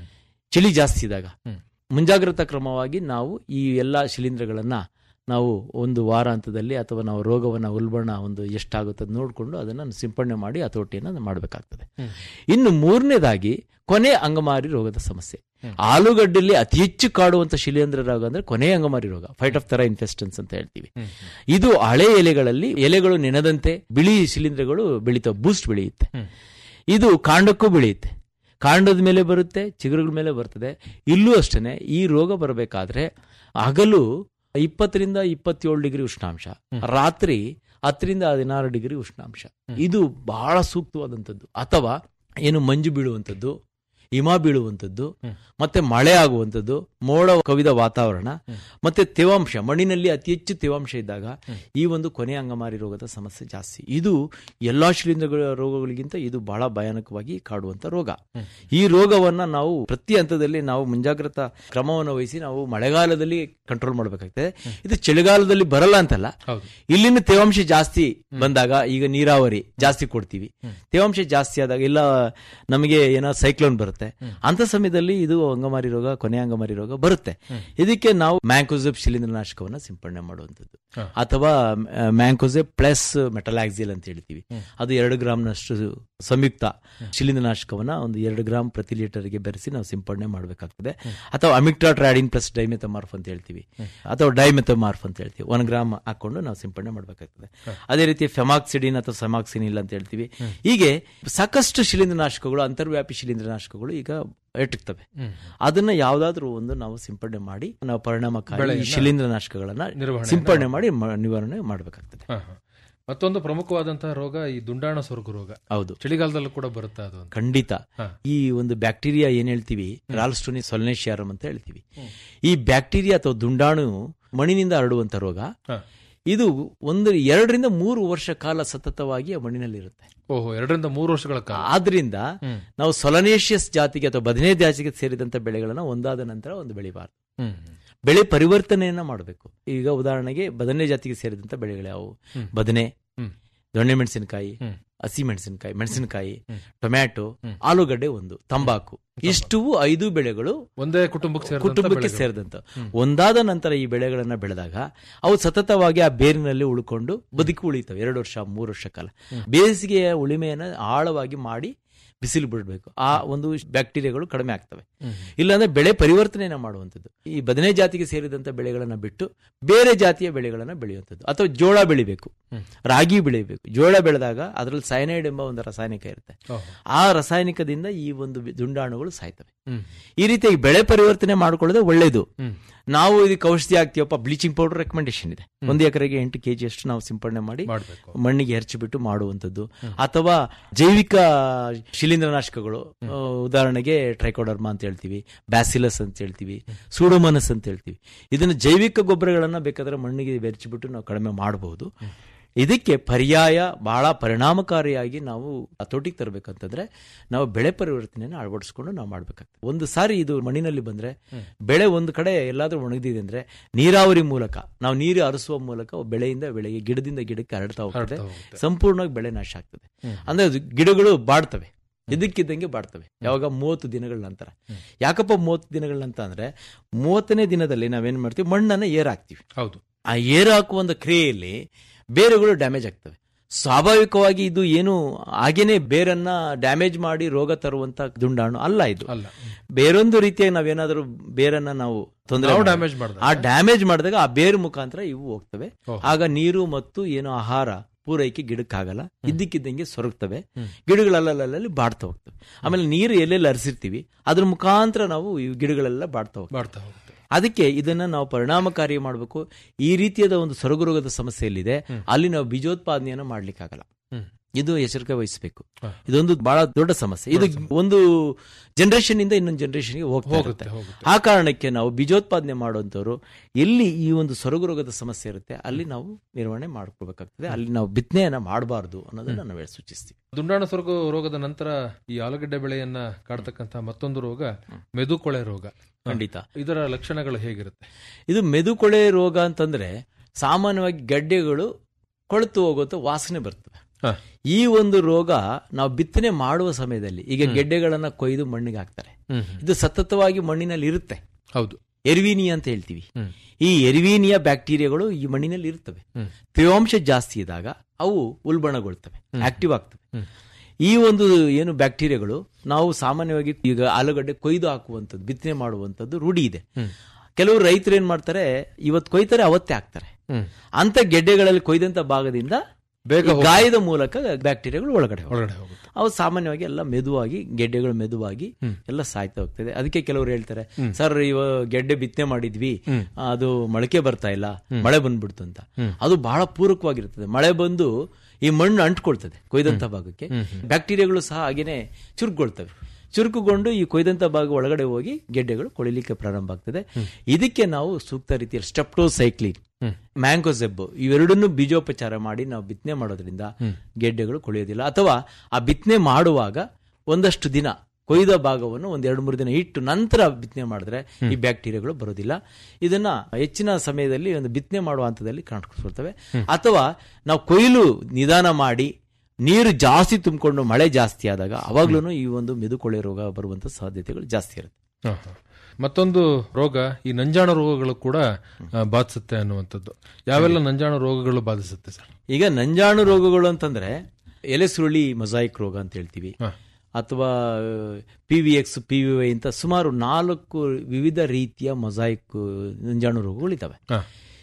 ಚಳಿ ಜಾಸ್ತಿ ಇದ್ದಾಗ ಮುಂಜಾಗ್ರತಾ ಕ್ರಮವಾಗಿ ನಾವು ಈ ಎಲ್ಲ ಶಿಲೀಂಧ್ರಗಳನ್ನ ನಾವು ಒಂದು ವಾರ ಹಂತದಲ್ಲಿ ಅಥವಾ ನಾವು ರೋಗವನ್ನ ಉಲ್ಬಣ ಒಂದು ಎಷ್ಟಾಗುತ್ತೆ ನೋಡಿಕೊಂಡು ಅದನ್ನ ಸಿಂಪಡಣೆ ಮಾಡಿ ಹತೋಟಿಯನ್ನು ಮಾಡಬೇಕಾಗ್ತದೆ ಇನ್ನು ಮೂರನೇದಾಗಿ ಕೊನೆ ಅಂಗಮಾರಿ ರೋಗದ ಸಮಸ್ಯೆ ಆಲೂಗಡ್ಡೆಯಲ್ಲಿ ಅತಿ ಹೆಚ್ಚು ಕಾಡುವಂತ ಶಿಲೀಂಧ್ರ ರೋಗ ಅಂದ್ರೆ ಕೊನೆ ಅಂಗಮಾರಿ ರೋಗ ಫೈಟ್ ಆಫ್ ತರ ಇನ್ಫೆಸ್ಟನ್ಸ್ ಅಂತ ಹೇಳ್ತೀವಿ ಇದು ಹಳೆ ಎಲೆಗಳಲ್ಲಿ ಎಲೆಗಳು ನೆನೆದಂತೆ ಬಿಳಿ ಶಿಲೀಂಧ್ರಗಳು ಬೆಳೀತಾವೆ ಬೂಸ್ಟ್ ಬೆಳೆಯುತ್ತೆ ಇದು ಕಾಂಡಕ್ಕೂ ಬೆಳೆಯುತ್ತೆ ಕಾಂಡದ ಮೇಲೆ ಬರುತ್ತೆ ಚಿಗುರುಗಳ ಮೇಲೆ ಬರ್ತದೆ ಇಲ್ಲೂ ಅಷ್ಟೇನೆ ಈ ರೋಗ ಬರಬೇಕಾದ್ರೆ ಹಗಲು ಇಪ್ಪತ್ತರಿಂದ ಇಪ್ಪತ್ತೇಳು ಡಿಗ್ರಿ ಉಷ್ಣಾಂಶ ರಾತ್ರಿ ಹತ್ತರಿಂದ ಹದಿನಾರು ಡಿಗ್ರಿ ಉಷ್ಣಾಂಶ ಇದು ಬಹಳ ಸೂಕ್ತವಾದಂಥದ್ದು ಅಥವಾ ಏನು ಮಂಜು ಬೀಳುವಂಥದ್ದು ಹಿಮ ಬೀಳುವಂಥದ್ದು ಮತ್ತೆ ಮಳೆ ಆಗುವಂಥದ್ದು ಮೋಡ ಕವಿದ ವಾತಾವರಣ ಮತ್ತೆ ತೇವಾಂಶ ಮಣ್ಣಿನಲ್ಲಿ ಅತಿ ಹೆಚ್ಚು ತೇವಾಂಶ ಇದ್ದಾಗ ಈ ಒಂದು ಕೊನೆ ಅಂಗಮಾರಿ ರೋಗದ ಸಮಸ್ಯೆ ಜಾಸ್ತಿ ಇದು ಎಲ್ಲಾ ಶಿಲೀಂಧ್ರಗಳ ರೋಗಗಳಿಗಿಂತ ಇದು ಬಹಳ ಭಯಾನಕವಾಗಿ ಕಾಡುವಂತ ರೋಗ ಈ ರೋಗವನ್ನ ನಾವು ಪ್ರತಿ ಹಂತದಲ್ಲಿ ನಾವು ಮುಂಜಾಗ್ರತಾ ಕ್ರಮವನ್ನು ವಹಿಸಿ ನಾವು ಮಳೆಗಾಲದಲ್ಲಿ ಕಂಟ್ರೋಲ್ ಮಾಡಬೇಕಾಗ್ತದೆ ಇದು ಚಳಿಗಾಲದಲ್ಲಿ ಬರಲ್ಲ ಅಂತಲ್ಲ ಇಲ್ಲಿನ ತೇವಾಂಶ ಜಾಸ್ತಿ ಬಂದಾಗ ಈಗ ನೀರಾವರಿ ಜಾಸ್ತಿ ಕೊಡ್ತೀವಿ ತೇವಾಂಶ ಜಾಸ್ತಿ ಆದಾಗ ಇಲ್ಲ ನಮಗೆ ಏನೋ ಸೈಕ್ಲೋನ್ ಬರುತ್ತೆ ಅಂತ ಸಮಯದಲ್ಲಿ ಇದು ಅಂಗಮಾರಿ ರೋಗ ಕೊನೆ ಅಂಗಮಾರಿ ರೋಗ ಬರುತ್ತೆ ಇದಕ್ಕೆ ನಾವು ಮ್ಯಾಂಕೋಸೆಪ್ ಶಿಲೀಂಧ್ರನಾಶಕವನ್ನ ಸಿಂಪಡಣೆ ಮಾಡುವಂಥದ್ದು ಅಥವಾ ಮ್ಯಾಂಕೋಸೆಪ್ ಪ್ಲಸ್ ಮೆಟಲಾಕ್ಸಿಲ್ ಅಂತ ಹೇಳ್ತೀವಿ ಅದು ಎರಡು ಗ್ರಾಮ್ನಷ್ಟು ಸಂಯುಕ್ತ ಶಿಲೀಂಧ್ರನಾಶಕವನ್ನ ಒಂದು ಎರಡು ಗ್ರಾಮ್ ಪ್ರತಿ ಲೀಟರ್ಗೆ ಬೆರೆಸಿ ನಾವು ಸಿಂಪಡಣೆ ಮಾಡಬೇಕಾಗ್ತದೆ ಅಥವಾ ಅಮಿಕ್ಟಾ ಟ್ರಾಡಿನ್ ಪ್ಲಸ್ ಡೈಮೆಥಮಾರ್ಫ್ ಅಂತ ಹೇಳ್ತೀವಿ ಅಥವಾ ಡೈಮೆಥಮಾರ್ಫ್ ಅಂತ ಹೇಳ್ತೀವಿ ಒನ್ ಗ್ರಾಮ್ ಹಾಕೊಂಡು ನಾವು ಸಿಂಪಡಣೆ ಮಾಡಬೇಕಾಗ್ತದೆ ಅದೇ ರೀತಿ ಫೆಮಾಕ್ಸಿಡಿನ್ ಅಥವಾ ಸೆಮಾಕ್ಸಿನಿಲ್ ಅಂತ ಹೇಳ್ತೀವಿ ಹೀಗೆ ಸಾಕಷ್ಟು ಶಿಲೀಂಧ್ರನಾಶಕಗಳು ಅಂತರ್ವ್ಯಾಪಿ ಶಿಲೀಂಧ್ರನಾಶಕಗಳು ಈಗ ಎಟಕ್ತವೆ ಅದನ್ನ ಯಾವ್ದಾದ್ರು ಒಂದು ನಾವು ಸಿಂಪಡಣೆ ಮಾಡಿ ನಾವು ಪರಿಣಾಮಕಾರಿ ಈ ಬೆಳೆಯನ್ನ ಶಿಲೀಂಧ್ರನಾಶಕಗಳನ್ನ ನಿರ್ವಹಣೆಯನ್ನ ಸಿಂಪಡಣೆ ಮಾಡಿ ಮ- ನಿವಾರಣೆ ಮಾಡಬೇಕಾಗ್ತದೆ ಹ, ಹ. ಮತ್ತೊಂದು ಪ್ರಮುಖವಾದಂತಹ ರೋಗ ಈ ದುಂಡಾಣ ಸೊರಗು ರೋಗ ಹೌದು ಚಳಿಗಾಲದಲ್ಲೂ ಕೂಡ ಬರುತ್ತೆ ಅದು ಅಂತ. ಖಂಡಿತ ಹ. ಈ ಒಂದು ಬ್ಯಾಕ್ಟೀರಿಯಾ ಏನ್ ಹೇಳ್ತೀವಿ ರಾಲ್ಸ್ಟೋನಿ ಸೊಲ್ನೇಶಿಯಾರಮ್ ಅಂತ ಹೇಳ್ತೀವಿ ಈ ಬ್ಯಾಕ್ಟೀರಿಯಾ ಅಥವಾ ದುಂಡಾಣು ಮಣ್ಣಿನಿಂದ ಹರಡುವಂತ ರೋಗ ಹ. ಇದು ಒಂದು ಎರಡರಿಂದ ಮೂರು ವರ್ಷ ಕಾಲ ಸತತವಾಗಿ ಆ ಮಣ್ಣಿನಲ್ಲಿ ಇರುತ್ತೆ ಓಹೋ ಎರಡರಿಂದ ಮೂರು ವರ್ಷಗಳ ಕಾಲ ಆದ್ರಿಂದ ಹ್ಮ್. ನಾವು ಸೊಲನೇಷಿಯಸ್ ಜಾತಿಗೆ ಅಥವಾ ಬದನೆ ಜಾತಿಗೆ ಸೇರಿದಂತ ಬೆಳೆಗಳನ್ನ ಒಂದಾದ ನಂತರ ಒಂದು ಬೆಳಿಬಾರ್ದು ಹ್ಮ್. ಬೆಳೆ ಪರಿವರ್ತನೆಯನ್ನ ಮಾಡಬೇಕು ಈಗ ಉದಾಹರಣೆಗೆ ಬದನೆ ಜಾತಿಗೆ ಸೇರಿದಂತ ಬೆಳೆಗಳು ಯಾವುವು ಹ್ಮ್. ಬದನೆ ಹ್ಮ್. ದೊಣ್ಣೆ ಮೆಣಸಿನಕಾಯಿ ಹ್ಮ್. ಹಸಿ ಮೆಣಸಿನಕಾಯಿ ಮೆಣಸಿನಕಾಯಿ ಹ್ಮ್. ಟೊಮ್ಯಾಟೊ ಹ್ಮ್. ಆಲೂಗಡ್ಡೆ ಒಂದು ತಂಬಾಕು ಇಷ್ಟು ಐದು ಬೆಳೆಗಳು ಒಂದೇ ಕುಟುಂಬಕ್ಕೆ ಸೇರಿದಂತ ಕುಟುಂಬಕ್ಕೆ ಬೆಳೆಗಳು. ಸೇರಿದಂತ ಹ್ಮ್. ಒಂದಾದ ನಂತರ ಈ ಬೆಳೆಗಳನ್ನ ಬೆಳೆದಾಗ ಅವು ಸತತವಾಗಿ ಆ ಬೇರಿನಲ್ಲಿ ಉಳ್ಕೊಂಡು ಬದುಕಿ ಉಳಿತವೆ ಎರಡು ವರ್ಷ ಮೂರು ವರ್ಷ ಕಾಲ ಬೇಸಿಗೆಯ ಉಳಿಮೆಯನ್ನ ಆಳವಾಗಿ ಮಾಡಿ ಬಿಸಿಲು ಬಿಡಬೇಕು ಆ ಒಂದು ಬ್ಯಾಕ್ಟೀರಿಯಾಗಳು ಕಡಿಮೆ ಆಗ್ತವೆ ಇಲ್ಲಾಂದ್ರೆ ಬೆಳೆ ಪರಿವರ್ತನೆಯನ್ನ ಮಾಡುವಂಥದ್ದು ಈ ಬದನೆ ಜಾತಿಗೆ ಸೇರಿದಂತ ಬೆಳೆಗಳನ್ನ ಬಿಟ್ಟು ಬೇರೆ ಜಾತಿಯ ಬೆಳೆಗಳನ್ನ ಬೆಳೆಯುವಂಥದ್ದು ಅಥವಾ ಜೋಳ ಬೆಳಿಬೇಕು ರಾಗಿ ಬೆಳಿಬೇಕು ಜೋಳ ಬೆಳೆದಾಗ ಅದರಲ್ಲಿ ಸೈನೈಡ್ ಎಂಬ ಒಂದು ರಾಸಾಯನಿಕ ಇರುತ್ತೆ ಓಹೋ. ಆ ರಾಸಾಯನಿಕದಿಂದ ಈ ಒಂದು ದುಂಡಾಣುಗಳು ಸಾಯ್ತವೆ ಹ್ಮ್. ಈ ರೀತಿಯಾಗಿ ಬೆಳೆ ಪರಿವರ್ತನೆ ಮಾಡ್ಕೊಳ್ಳೋದು ಒಳ್ಳೇದು ಹ್ಮ್. ನಾವು ಇದಕ್ಕೆ ಔಷಧಿ ಹಾಕ್ತೀವಪ್ಪ ಬ್ಲೀಚಿಂಗ್ ಪೌಡರ್ ರೆಕಮೆಂಡೇಶನ್ ಇದೆ ಒಂದು ಎಕರೆಗೆ ಎಂಟು ಕೆಜಿ ಅಷ್ಟು ನಾವು ಸಿಂಪಡಣೆ ಮಾಡಿ ಮಾಡ್ಬೇಕು. ಮಣ್ಣಿಗೆ ಎರಚಿಬಿಟ್ಟು ಮಾಡುವಂಥದ್ದು ಅಥವಾ ಜೈವಿಕ ಶಿಲೀಂಧ್ರನಾಶಕಗಳು ಆ, ಉದಾಹರಣೆಗೆ ಟ್ರೈಕೋಡರ್ಮಾ ಅಂತ ಹೇಳ್ತೀವಿ ಬ್ಯಾಸಿಲಸ್ ಅಂತ ಹೇಳ್ತೀವಿ ಸೂಡೋಮನಸ್ ಅಂತ ಹೇಳ್ತೀವಿ ಇದನ್ನ ಜೈವಿಕ ಗೊಬ್ಬರಗಳನ್ನ ಬೇಕಾದ್ರೆ ಮಣ್ಣಿಗೆ ಬೆರೆಚಿಬಿಟ್ಟು ನಾವು ಕಡಿಮೆ ಮಾಡಬಹುದು ಇದಕ್ಕೆ ಪರ್ಯಾಯ ಬಹಳ ಪರಿಣಾಮಕಾರಿಯಾಗಿ ನಾವು ಹತೋಟಿಗೆ ತರಬೇಕಂತಂದ್ರೆ ನಾವು ಬೆಳೆ ಪರಿವರ್ತನೆಯನ್ನು ಅಳವಡಿಸ್ಕೊಂಡು ನಾವು ಮಾಡ್ಬೇಕಾಗ್ತದೆ ಒಂದು ಸಾರಿ ಇದು ಮಣ್ಣಿನಲ್ಲಿ ಬಂದ್ರೆ ಬೆಳೆ ಒಂದು ಕಡೆ ಎಲ್ಲಾದ್ರೂ ಒಣಗಿದಿದೆ ಅಂದ್ರೆ ನೀರಾವರಿ ಮೂಲಕ ನಾವು ನೀರು ಹರಿಸುವ ಮೂಲಕ ಬೆಳೆಯಿಂದ ಬೆಳೆಗೆ ಗಿಡದಿಂದ ಗಿಡಕ್ಕೆ ಹರಡ್ತಾ ಹೋಗ್ತದೆ ಹರಡ್ತಾ ಹೋಗುತ್ತೆ. ಸಂಪೂರ್ಣವಾಗಿ ಬೆಳೆ ನಾಶ ಆಗ್ತದೆ ಹ್ಮ್. ಅಂದ್ರೆ ಅದು ಗಿಡಗಳು ಬಾಡ್ತವೆ ಇದಕ್ಕಿದ್ದಂಗೆ ಬಾಡ್ತವೆ ಯಾವಾಗ ಮೂವತ್ತು ದಿನಗಳ ನಂತರ ಯಾಕಪ್ಪ ಮೂವತ್ತು ದಿನಗಳ ನಂತರ ಅಂದ್ರೆ ಮೂವತ್ತನೇ ದಿನದಲ್ಲಿ ನಾವೇನ್ ಮಾಡ್ತೀವಿ ಮಣ್ಣನ್ನ ಏರ್ ಹಾಕ್ತಿವಿ ಹೌದು ಆ ಏರ್ ಹಾಕುವ ಒಂದು ಕ್ರಿಯೆಯಲ್ಲಿ ಬೇರುಗಳು ಡ್ಯಾಮೇಜ್ ಆಗ್ತವೆ ಸ್ವಾಭಾವಿಕವಾಗಿ ಇದು ಏನು ಹಾಗೇನೆ ಬೇರನ್ನ ಡ್ಯಾಮೇಜ್ ಮಾಡಿ ರೋಗ ತರುವಂತ ದುಂಡಾಣು ಅಲ್ಲ ಇದು ಅಲ್ಲ ಬೇರೊಂದು ರೀತಿಯಾಗಿ ನಾವೇನಾದ್ರೂ ಬೇರನ್ನ ನಾವು ತೊಂದರೆ ನಾವು ಮಾಡಿದ್ರೆ- damage ಮಾಡಿದಾಗ? ಆ ಡ್ಯಾಮೇಜ್ ಮಾಡಿದಾಗ ಆ ಬೇರು ಮುಖಾಂತರ ಇವು ಹೋಗ್ತವೆ ಓಹೋ. ಆಗ ನೀರು ಮತ್ತು ಏನು ಆಹಾರ ಪೂರೈಕೆ ಗಿಡಕ್ಕಾಗಲ್ಲ ಇದ್ದಕ್ಕಿದ್ದಂಗೆ ಸೊರಗ್ತವೆ ಗಿಡಗಳಲ್ಲಲ್ಲಿ ಬಾಡ್ತಾ ಹೋಗ್ತವೆ ಆಮೇಲೆ ನೀರು ಎಲ್ಲೆಲ್ಲಿ ಹರಿಸಿರ್ತೀವಿ ಅದ್ರ ಮುಖಾಂತರ ನಾವು ಈ ಗಿಡಗಳೆಲ್ಲ ಬಾಡ್ತಾ ಹೋಗ್ತವೆ ಬಾಡ್ತಾ ಹೋಗುತ್ತೆ ಅದಕ್ಕೆ ಇದನ್ನ ನಾವು ಪರಿಣಾಮಕಾರಿ ಮಾಡಬೇಕು ಈ ರೀತಿಯಾದ ಒಂದು ಸೊರಗು ರೋಗದ ಸಮಸ್ಯೆಯಲ್ಲಿದೆ ಅಲ್ಲಿ ನಾವು ಬೀಜೋತ್ಪಾದನೆಯನ್ನ ಮಾಡ್ಲಿಕ್ಕಾಗಲ್ಲ ಹ್ಮ್. ಇದು ಎಚ್ಚರಿಕೆ ವಹಿಸಬೇಕು ಹ. ಇದೊಂದು ಬಹಳ ದೊಡ್ಡ ಸಮಸ್ಯೆ ಇದು ಒಂದು ಜನರೇಷನ್ ಇಂದ ಇನ್ನೊಂದು ಜನರೇಷನ್ಗೆ ಹೋಗ್ತಾ ಹೋಗುತ್ತೆ, ಇರುತ್ತೆ ಹೋಗುತ್ತೆ. ಆ ಕಾರಣಕ್ಕೆ ನಾವು ಬೀಜೋತ್ಪಾದನೆ ಮಾಡುವಂತವ್ರು ಎಲ್ಲಿ ಈ ಒಂದು ಸೊರಗು ರೋಗದ ಸಮಸ್ಯೆ ಇರುತ್ತೆ ಅಲ್ಲಿ ನಾವು ನಿರ್ವಹಣೆ ಮಾಡ್ಕೋಬೇಕಾಗ್ತದೆ ಅಲ್ಲಿ ನಾವು ಬಿತ್ತನೆಯನ್ನ ಮಾಡಬಾರ್ದು ಅನ್ನೋದನ್ನ ನಾವು ಸೂಚಿಸ್ತೀವಿ ದುಂಡಾಣು ಸ್ವರ್ಗ ರೋಗದ ನಂತರ ಈ ಆಲೂಗಡ್ಡೆ ಬೆಳೆಯನ್ನ ಕಾಡ್ತಕ್ಕಂತ ಮತ್ತೊಂದು ರೋಗ ಮೆದುಕೊಳೆ ರೋಗ ಖಂಡಿತ ಇದರ ಲಕ್ಷಣಗಳು ಹೇಗಿರುತ್ತೆ ಇದು ಮೆದುಕೊಳೆ ರೋಗ ಅಂತಂದ್ರೆ ಸಾಮಾನ್ಯವಾಗಿ ಗಡ್ಡೆಗಳು ಕೊಳೆತು ಹೋಗುತ್ತ ವಾಸನೆ ಬರ್ತವೆ ಹ. ಈ ಒಂದು ರೋಗ ನಾವು ಬಿತ್ತನೆ ಮಾಡುವ ಸಮಯದಲ್ಲಿ ಈಗ ಗೆಡ್ಡೆಗಳನ್ನ ಕೊಯ್ದು ಮಣ್ಣಿಗೆ ಹಾಕ್ತಾರೆ ಹ್ಮ್. ಇದು ಸತತವಾಗಿ ಮಣ್ಣಿನಲ್ಲಿ ಇರುತ್ತೆ ಹೌದು ಎರ್ವೀನಿಯಾ ಅಂತ ಹೇಳ್ತೀವಿ ಹ್ಮ್. ಈ ಎರ್ವೀನಿಯಾ ಬ್ಯಾಕ್ಟೀರಿಯಾಗಳು ಈ ಮಣ್ಣಿನಲ್ಲಿ ಇರ್ತವೆ ಹ್ಮ್. ತೇವಾಂಶ ಜಾಸ್ತಿ ಇದ್ದಾಗ ಅವು ಉಲ್ಬಣಗೊಳ್ತವೆ ಆಕ್ಟಿವ್ ಆಗ್ತವೆ ಹ್ಮ್. ಈ ಒಂದು ಏನು ಬ್ಯಾಕ್ಟೀರಿಯಾಗಳು ನಾವು ಸಾಮಾನ್ಯವಾಗಿ ಈಗ ಆಲೂಗಡ್ಡೆ ಕೊಯ್ದು ಹಾಕುವಂಥದ್ದು ಬಿತ್ತನೆ ಮಾಡುವಂಥದ್ದು ರೂಢಿ ಇದೆ ಹ್ಮ್. ಕೆಲವು ರೈತರು ಏನ್ ಮಾಡ್ತಾರೆ ಇವತ್ತು ಕೊಯ್ತಾರೆ ಅವತ್ತೇ ಹಾಕ್ತಾರೆ ಹ್ಮ್. ಅಂತ ಗೆಡ್ಡೆಗಳಲ್ಲಿ ಕೊಯ್ದಂತ ಭಾಗದಿಂದ ಬೇಗ ಈ ಹೋಗುತ್ತೆ. ಗಾಯದ ಮೂಲಕ ಬ್ಯಾಕ್ಟೀರಿಯಾಗಳು ಒಳಗಡೆ ಹೋಗ್ತವೆ. ಒಳಗಡೆ ಹೋಗುತ್ತೆ ಅವು ಸಾಮಾನ್ಯವಾಗಿ ಎಲ್ಲ ಮೆದುವಾಗಿ ಗೆಡ್ಡೆಗಳು ಮೆದುವಾಗಿ ಎಲ್ಲ ಸಾಯ್ತಾ ಹೋಗ್ತದೆ ಅದಕ್ಕೆ ಕೆಲವರು ಹೇಳ್ತಾರೆ ಸರ್ ಇವ ಗೆಡ್ಡೆ ಬಿತ್ತನೆ ಮಾಡಿದ್ವಿ ಅದು ಮೊಳಕೆ ಬರ್ತಾ ಇಲ್ಲ ಮಳೆ ಬಂದ್ಬಿಡ್ತು ಅಂತ ಅದು ಬಹಳ ಪೂರಕವಾಗಿರ್ತದೆ ಮಳೆ ಬಂದು ಈ ಮಣ್ಣು ಅಂಟ್ಕೊಳ್ತದೆ ಕೊಯ್ದಂತ ಭಾಗಕ್ಕೆ ಬ್ಯಾಕ್ಟೀರಿಯಾಗಳು ಸಹ ಹಾಗೇನೆ ಚುರುಕುಗೊಳ್ತವೆ ಚುರುಕುಗೊಂಡು ಈ ಕೊಯ್ದಂತ ಭಾಗ ಒಳಗಡೆ ಹೋಗಿ ಗೆಡ್ಡೆಗಳು ಕೊಳಿಲಿಕ್ಕೆ ಪ್ರಾರಂಭ ಆಗ್ತದೆ ಇದಕ್ಕೆ ನಾವು ಸೂಕ್ತ ರೀತಿಯಲ್ಲಿ ಸ್ಟೆಪ್ಟೋಸೈಕ್ಲಿನ್ ಮ್ಯಾಂಗೋಸೆಬ್ ಇವೆರಡನ್ನು ಬೀಜೋಪಚಾರ ಮಾಡಿ ನಾವು ಬಿತ್ತನೆ ಮಾಡೋದ್ರಿಂದ ಗೆಡ್ಡೆಗಳು ಕೊಳೆಯೋದಿಲ್ಲ ಅಥವಾ ಆ ಬಿತ್ತನೆ ಮಾಡುವಾಗ ಒಂದಷ್ಟು ದಿನ ಕೊಯ್ದ ಭಾಗವನ್ನು ಒಂದ್ ಎರಡು ಮೂರು ದಿನ ಇಟ್ಟು ನಂತರ ಬಿತ್ತನೆ ಮಾಡಿದ್ರೆ ಈ ಬ್ಯಾಕ್ಟೀರಿಯಾಗಳು ಬರೋದಿಲ್ಲ ಇದನ್ನ ಹೆಚ್ಚಿನ ಸಮಯದಲ್ಲಿ ಒಂದು ಬಿತ್ತನೆ ಮಾಡುವ ಹಂತದಲ್ಲಿ ಕಾಣಿಸ್ಕೊಳ್ತವೆ ಅಥವಾ ನಾವು ಕೊಯ್ಲು ನಿಧಾನ ಮಾಡಿ ನೀರು ಜಾಸ್ತಿ ತುಂಬಿಕೊಂಡು ಮಳೆ ಜಾಸ್ತಿ ಆದಾಗ ಅವಾಗ್ಲೂ ಈ ಒಂದು ಮೆದುಕೊಳೆ ರೋಗ ಬರುವಂತ ಸಾಧ್ಯತೆಗಳು ಜಾಸ್ತಿ ಇರುತ್ತೆ ಹ, ಹ. ಮತ್ತೊಂದು ರೋಗ ಈ ನಂಜಾಣು ರೋಗಗಳು ಕೂಡ ಆ, ಬಾಧಿಸುತ್ತೆ ಅನ್ನುವಂಥದ್ದು ಯಾವೆಲ್ಲ ನಂಜಾಣು ರೋಗಗಳು ಬಾಧಿಸುತ್ತೆ ಸರ್ ಈಗ ನಂಜಾಣು ರೋಗಗಳು ಅಂತಂದ್ರೆ ಎಲೆ ಸುರುಳಿ ಮೊಸಾಯಿಕ್ ರೋಗ ಅಂತ ಹೇಳ್ತೀವಿ ಹ. ಅಥವಾ P V X P V Y ಅಂತ ಸುಮಾರು ನಾಲ್ಕು ವಿವಿಧ ರೀತಿಯ ಮೊಸಾಯಿಕ್ ನಂಜಾಣು ರೋಗಗಳಿದ್ದಾವೆ ಹ.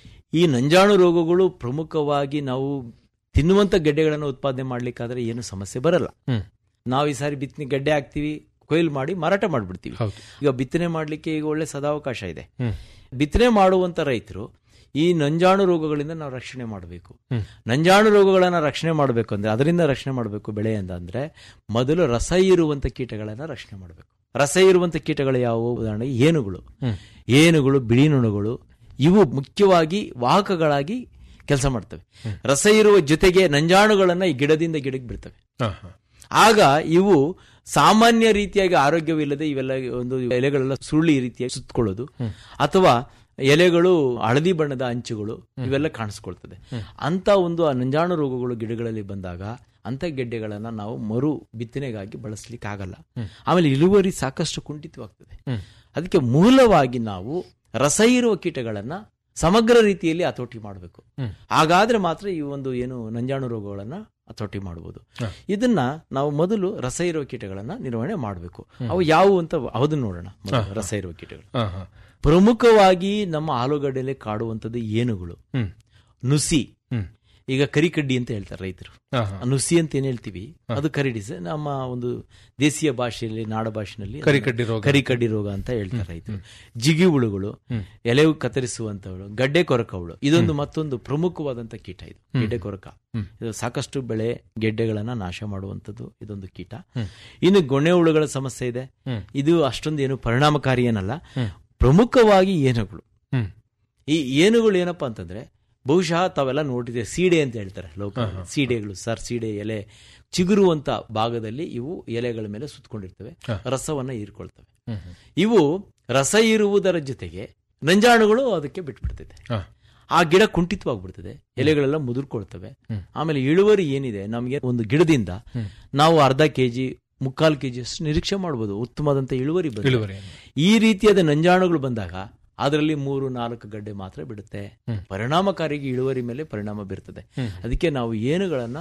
ಈ ನಂಜಾಣು ರೋಗಗಳು ಪ್ರಮುಖವಾಗಿ ನಾವು ತಿನ್ನುವಂತ ಗೆಡ್ಡೆಗಳನ್ನು ಉತ್ಪಾದನೆ ಮಾಡ್ಲಿಕ್ಕಾದ್ರೆ ಏನು ಸಮಸ್ಯೆ ಬರಲ್ಲ ಹ್ಮ್. ನಾವು ಈ ಸಾರಿ ಬಿತ್ತನೆ ಗೆಡ್ಡೆ ಹಾಕ್ತಿವಿ ಕೊಯ್ಲು ಮಾಡಿ ಮಾರಾಟ ಮಾಡ್ಬಿಡ್ತೀವಿ ಹೌದು. ಈಗ ಬಿತ್ತನೆ ಮಾಡ್ಲಿಕ್ಕೆ ಈಗ ಒಳ್ಳೆ ಸದಾವಕಾಶ ಇದೆ ಹ್ಮ್. ಬಿತ್ತನೆ ಮಾಡುವಂತ ರೈತರು ಈ ನಂಜಾಣು ರೋಗಗಳಿಂದ ನಾವು ರಕ್ಷಣೆ ಮಾಡಬೇಕು ಹ್ಮ್. ನಂಜಾಣು ರೋಗಗಳನ್ನ ರಕ್ಷಣೆ ಮಾಡಬೇಕು ಅಂದ್ರೆ ಅದರಿಂದ ರಕ್ಷಣೆ ಮಾಡಬೇಕು ಬೆಳೆಯಿಂದ ಅಂದ್ರೆ ಮೊದಲು ರಸ ಇರುವಂತ ಕೀಟಗಳನ್ನ ರಕ್ಷಣೆ ಮಾಡಬೇಕು ರಸ ಇರುವಂತ ಕೀಟಗಳು ಯಾವುವು ಉದಾಹರಣೆಗೆ ಏನುಗಳು ಹ್ಮ್. ಏನುಗಳು ಬಿಳಿ ನೊಣಗಳು ಇವು ಮುಖ್ಯವಾಗಿ ವಾಹಕಗಳಾಗಿ ಕೆಲಸ ಮಾಡ್ತವೆ ರಸ ಇರುವ ಜೊತೆಗೆ ನಂಜಾಣುಗಳನ್ನ ಈ ಗಿಡದಿಂದ ಗಿಡಕ್ಕೆ ಬಿಡ್ತವೆ ಹ, ಹ. ಆಗ ಇವು ಸಾಮಾನ್ಯ ರೀತಿಯಾಗಿ ಆರೋಗ್ಯವಿಲ್ಲದೆ ಇವೆಲ್ಲ ಒಂದು ಎಲೆಗಳೆಲ್ಲ ಸುರುಳಿ ರೀತಿಯಾಗಿ ಸುತ್ತಕೊಳ್ಳೋದು ಅಥವಾ ಎಲೆಗಳು ಹಳದಿ ಬಣ್ಣದ ಅಂಚುಗಳು ಇವೆಲ್ಲ ಕಾಣಿಸ್ಕೊಳ್ತದೆ ಅಂತ ಒಂದು ಆ ನಂಜಾಣು ರೋಗಗಳು ಗಿಡಗಳಲ್ಲಿ ಬಂದಾಗ ಅಂತ ಗೆಡ್ಡೆಗಳನ್ನ ನಾವು ಮರು ಬಿತ್ತನೆಗಾಗಿ ಬಳಸಲಿಕ್ಕೆ ಆಗಲ್ಲ ಆಮೇಲೆ ಇಳುವರಿ ಸಾಕಷ್ಟು ಕುಂಠಿತವಾಗ್ತದೆ ಅದಕ್ಕೆ ಮೂಲವಾಗಿ ನಾವು ರಸ ಇರುವ ಕೀಟಗಳನ್ನ ಸಮಗ್ರ ರೀತಿಯಲ್ಲಿ ಹತೋಟಿ ಮಾಡಬೇಕು ಹಾಗಾದ್ರೆ ಮಾತ್ರ ಈ ಒಂದು ಏನು ನಂಜಾಣು ರೋಗಗಳನ್ನ ಹತೋಟಿ ಮಾಡಬಹುದು ಇದನ್ನ ನಾವು ಮೊದಲು ರಸ ಇರುವ ಕೀಟಗಳನ್ನ ನಿರ್ವಹಣೆ ಮಾಡಬೇಕು ಅವು ಯಾವುವು ಅಂತ ಅದನ್ನ ನೋಡೋಣ ಮೊದಲು ರಸ ಇರುವ ಕೀಟಗಳು ಹ, ಹ. ಪ್ರಮುಖವಾಗಿ ನಮ್ಮ ಆಲೂಗಡ್ಡೆಯಲ್ಲಿ ಕಾಡುವಂಥದ್ದು ಏನುಗಳು ಹ್ಮ್. ನುಸಿ ಹ್ಮ್. ಈಗ ಕರಿಕಡ್ಡಿ ಅಂತ ಹೇಳ್ತಾರೆ ರೈತರು ಹ, ಹ. ಆ ನುಸಿ ಅಂತ ಏನ್ ಹೇಳ್ತೀವಿ ಅದು ಕರಿಡಿಸ್ ನಮ್ಮ ಒಂದು ದೇಶೀಯ ಭಾಷೆಯಲ್ಲಿ ನಾಡ ಭಾಷೆಯಲ್ಲಿ ಅದನ್ನ ಕರಿಕಡ್ಡಿ ರೋಗ. ಕರಿಕಡ್ಡಿ ರೋಗ ಅಂತ ಹೇಳ್ತಾರೆ ರೈತರು ಜಿಗಿ ಹುಳುಗಳು ಎಲೆ ಕತ್ತರಿಸುವಂತವಳು ಗಡ್ಡೆ ಕೊರಕವಳು ಇದೊಂದು ಮತ್ತೊಂದು ಪ್ರಮುಖವಾದಂತ ಕೀಟ ಇದು ಗೆಡ್ಡೆ ಕೊರಕ ಇದು ಸಾಕಷ್ಟು ಬೆಳೆ ಗೆಡ್ಡೆಗಳನ್ನ ನಾಶ ಮಾಡುವಂತದ್ದು ಇದೊಂದು ಕೀಟ ಇನ್ನು ಗೊಣ್ಣೆ ಹುಳುಗಳ ಸಮಸ್ಯೆ ಇದೆ ಇದು ಅಷ್ಟೊಂದು ಏನು ಪರಿಣಾಮಕಾರಿ ಏನಲ್ಲ ಪ್ರಮುಖವಾಗಿ ಏನುಗಳು ಹ್ಮ್. ಈ ಏನುಗಳು ಏನಪ್ಪಾ ಅಂತಂದ್ರೆ ಬಹುಶಃ ತಾವೆಲ್ಲ ನೋಡಿದೆ ಸೀಡೆ ಅಂತ ಹೇಳ್ತಾರೆ ಲೋಕ ಸೀಡೆಗಳು ಸರ್ ಸೀಡೆ ಎಲೆ ಚಿಗುರುವಂತ ಭಾಗದಲ್ಲಿ ಇವು ಎಲೆಗಳ ಮೇಲೆ ಸುತ್ತಕೊಂಡಿರ್ತವೆ ರಸವನ್ನ ಹೀರ್ಕೊಳ್ತವೆ ಇವು ರಸ ಇರುವುದರ ಜೊತೆಗೆ ನಂಜಾಣುಗಳು ಅದಕ್ಕೆ ಬಿಟ್ಬಿಡ್ತದೆ ಹ. ಆ ಗಿಡ ಕುಂಠಿತವಾಗ್ಬಿಡ್ತದೆ ಎಲೆಗಳೆಲ್ಲ ಮುದುರ್ಕೊಳ್ತವೆ ಆಮೇಲೆ ಇಳುವರಿ ಏನಿದೆ ನಮಗೆ ಒಂದು ಗಿಡದಿಂದ ನಾವು ಅರ್ಧ ಕೆಜಿ ಮುಕ್ಕಾಲು ಕೆಜಿ ಅಷ್ಟು ನಿರೀಕ್ಷೆ ಮಾಡಬಹುದು ಉತ್ತಮವಾದಂತ ಇಳುವರಿ ಬರುತ್ತೆ. ಇಳುವರಿಯನ್ನು. ಈ ರೀತಿಯಾದ ನಂಜಾಣುಗಳು ಬಂದಾಗ ಅದರಲ್ಲಿ ಮೂರು ನಾಲ್ಕು ಗಡ್ಡೆ ಮಾತ್ರ ಬಿಡುತ್ತೆ ಪರಿಣಾಮಕಾರಿಗೆ ಇಳುವರಿ ಮೇಲೆ ಪರಿಣಾಮ ಬೀರ್ತದೆ ಅದಕ್ಕೆ ನಾವು ಏನುಗಳನ್ನ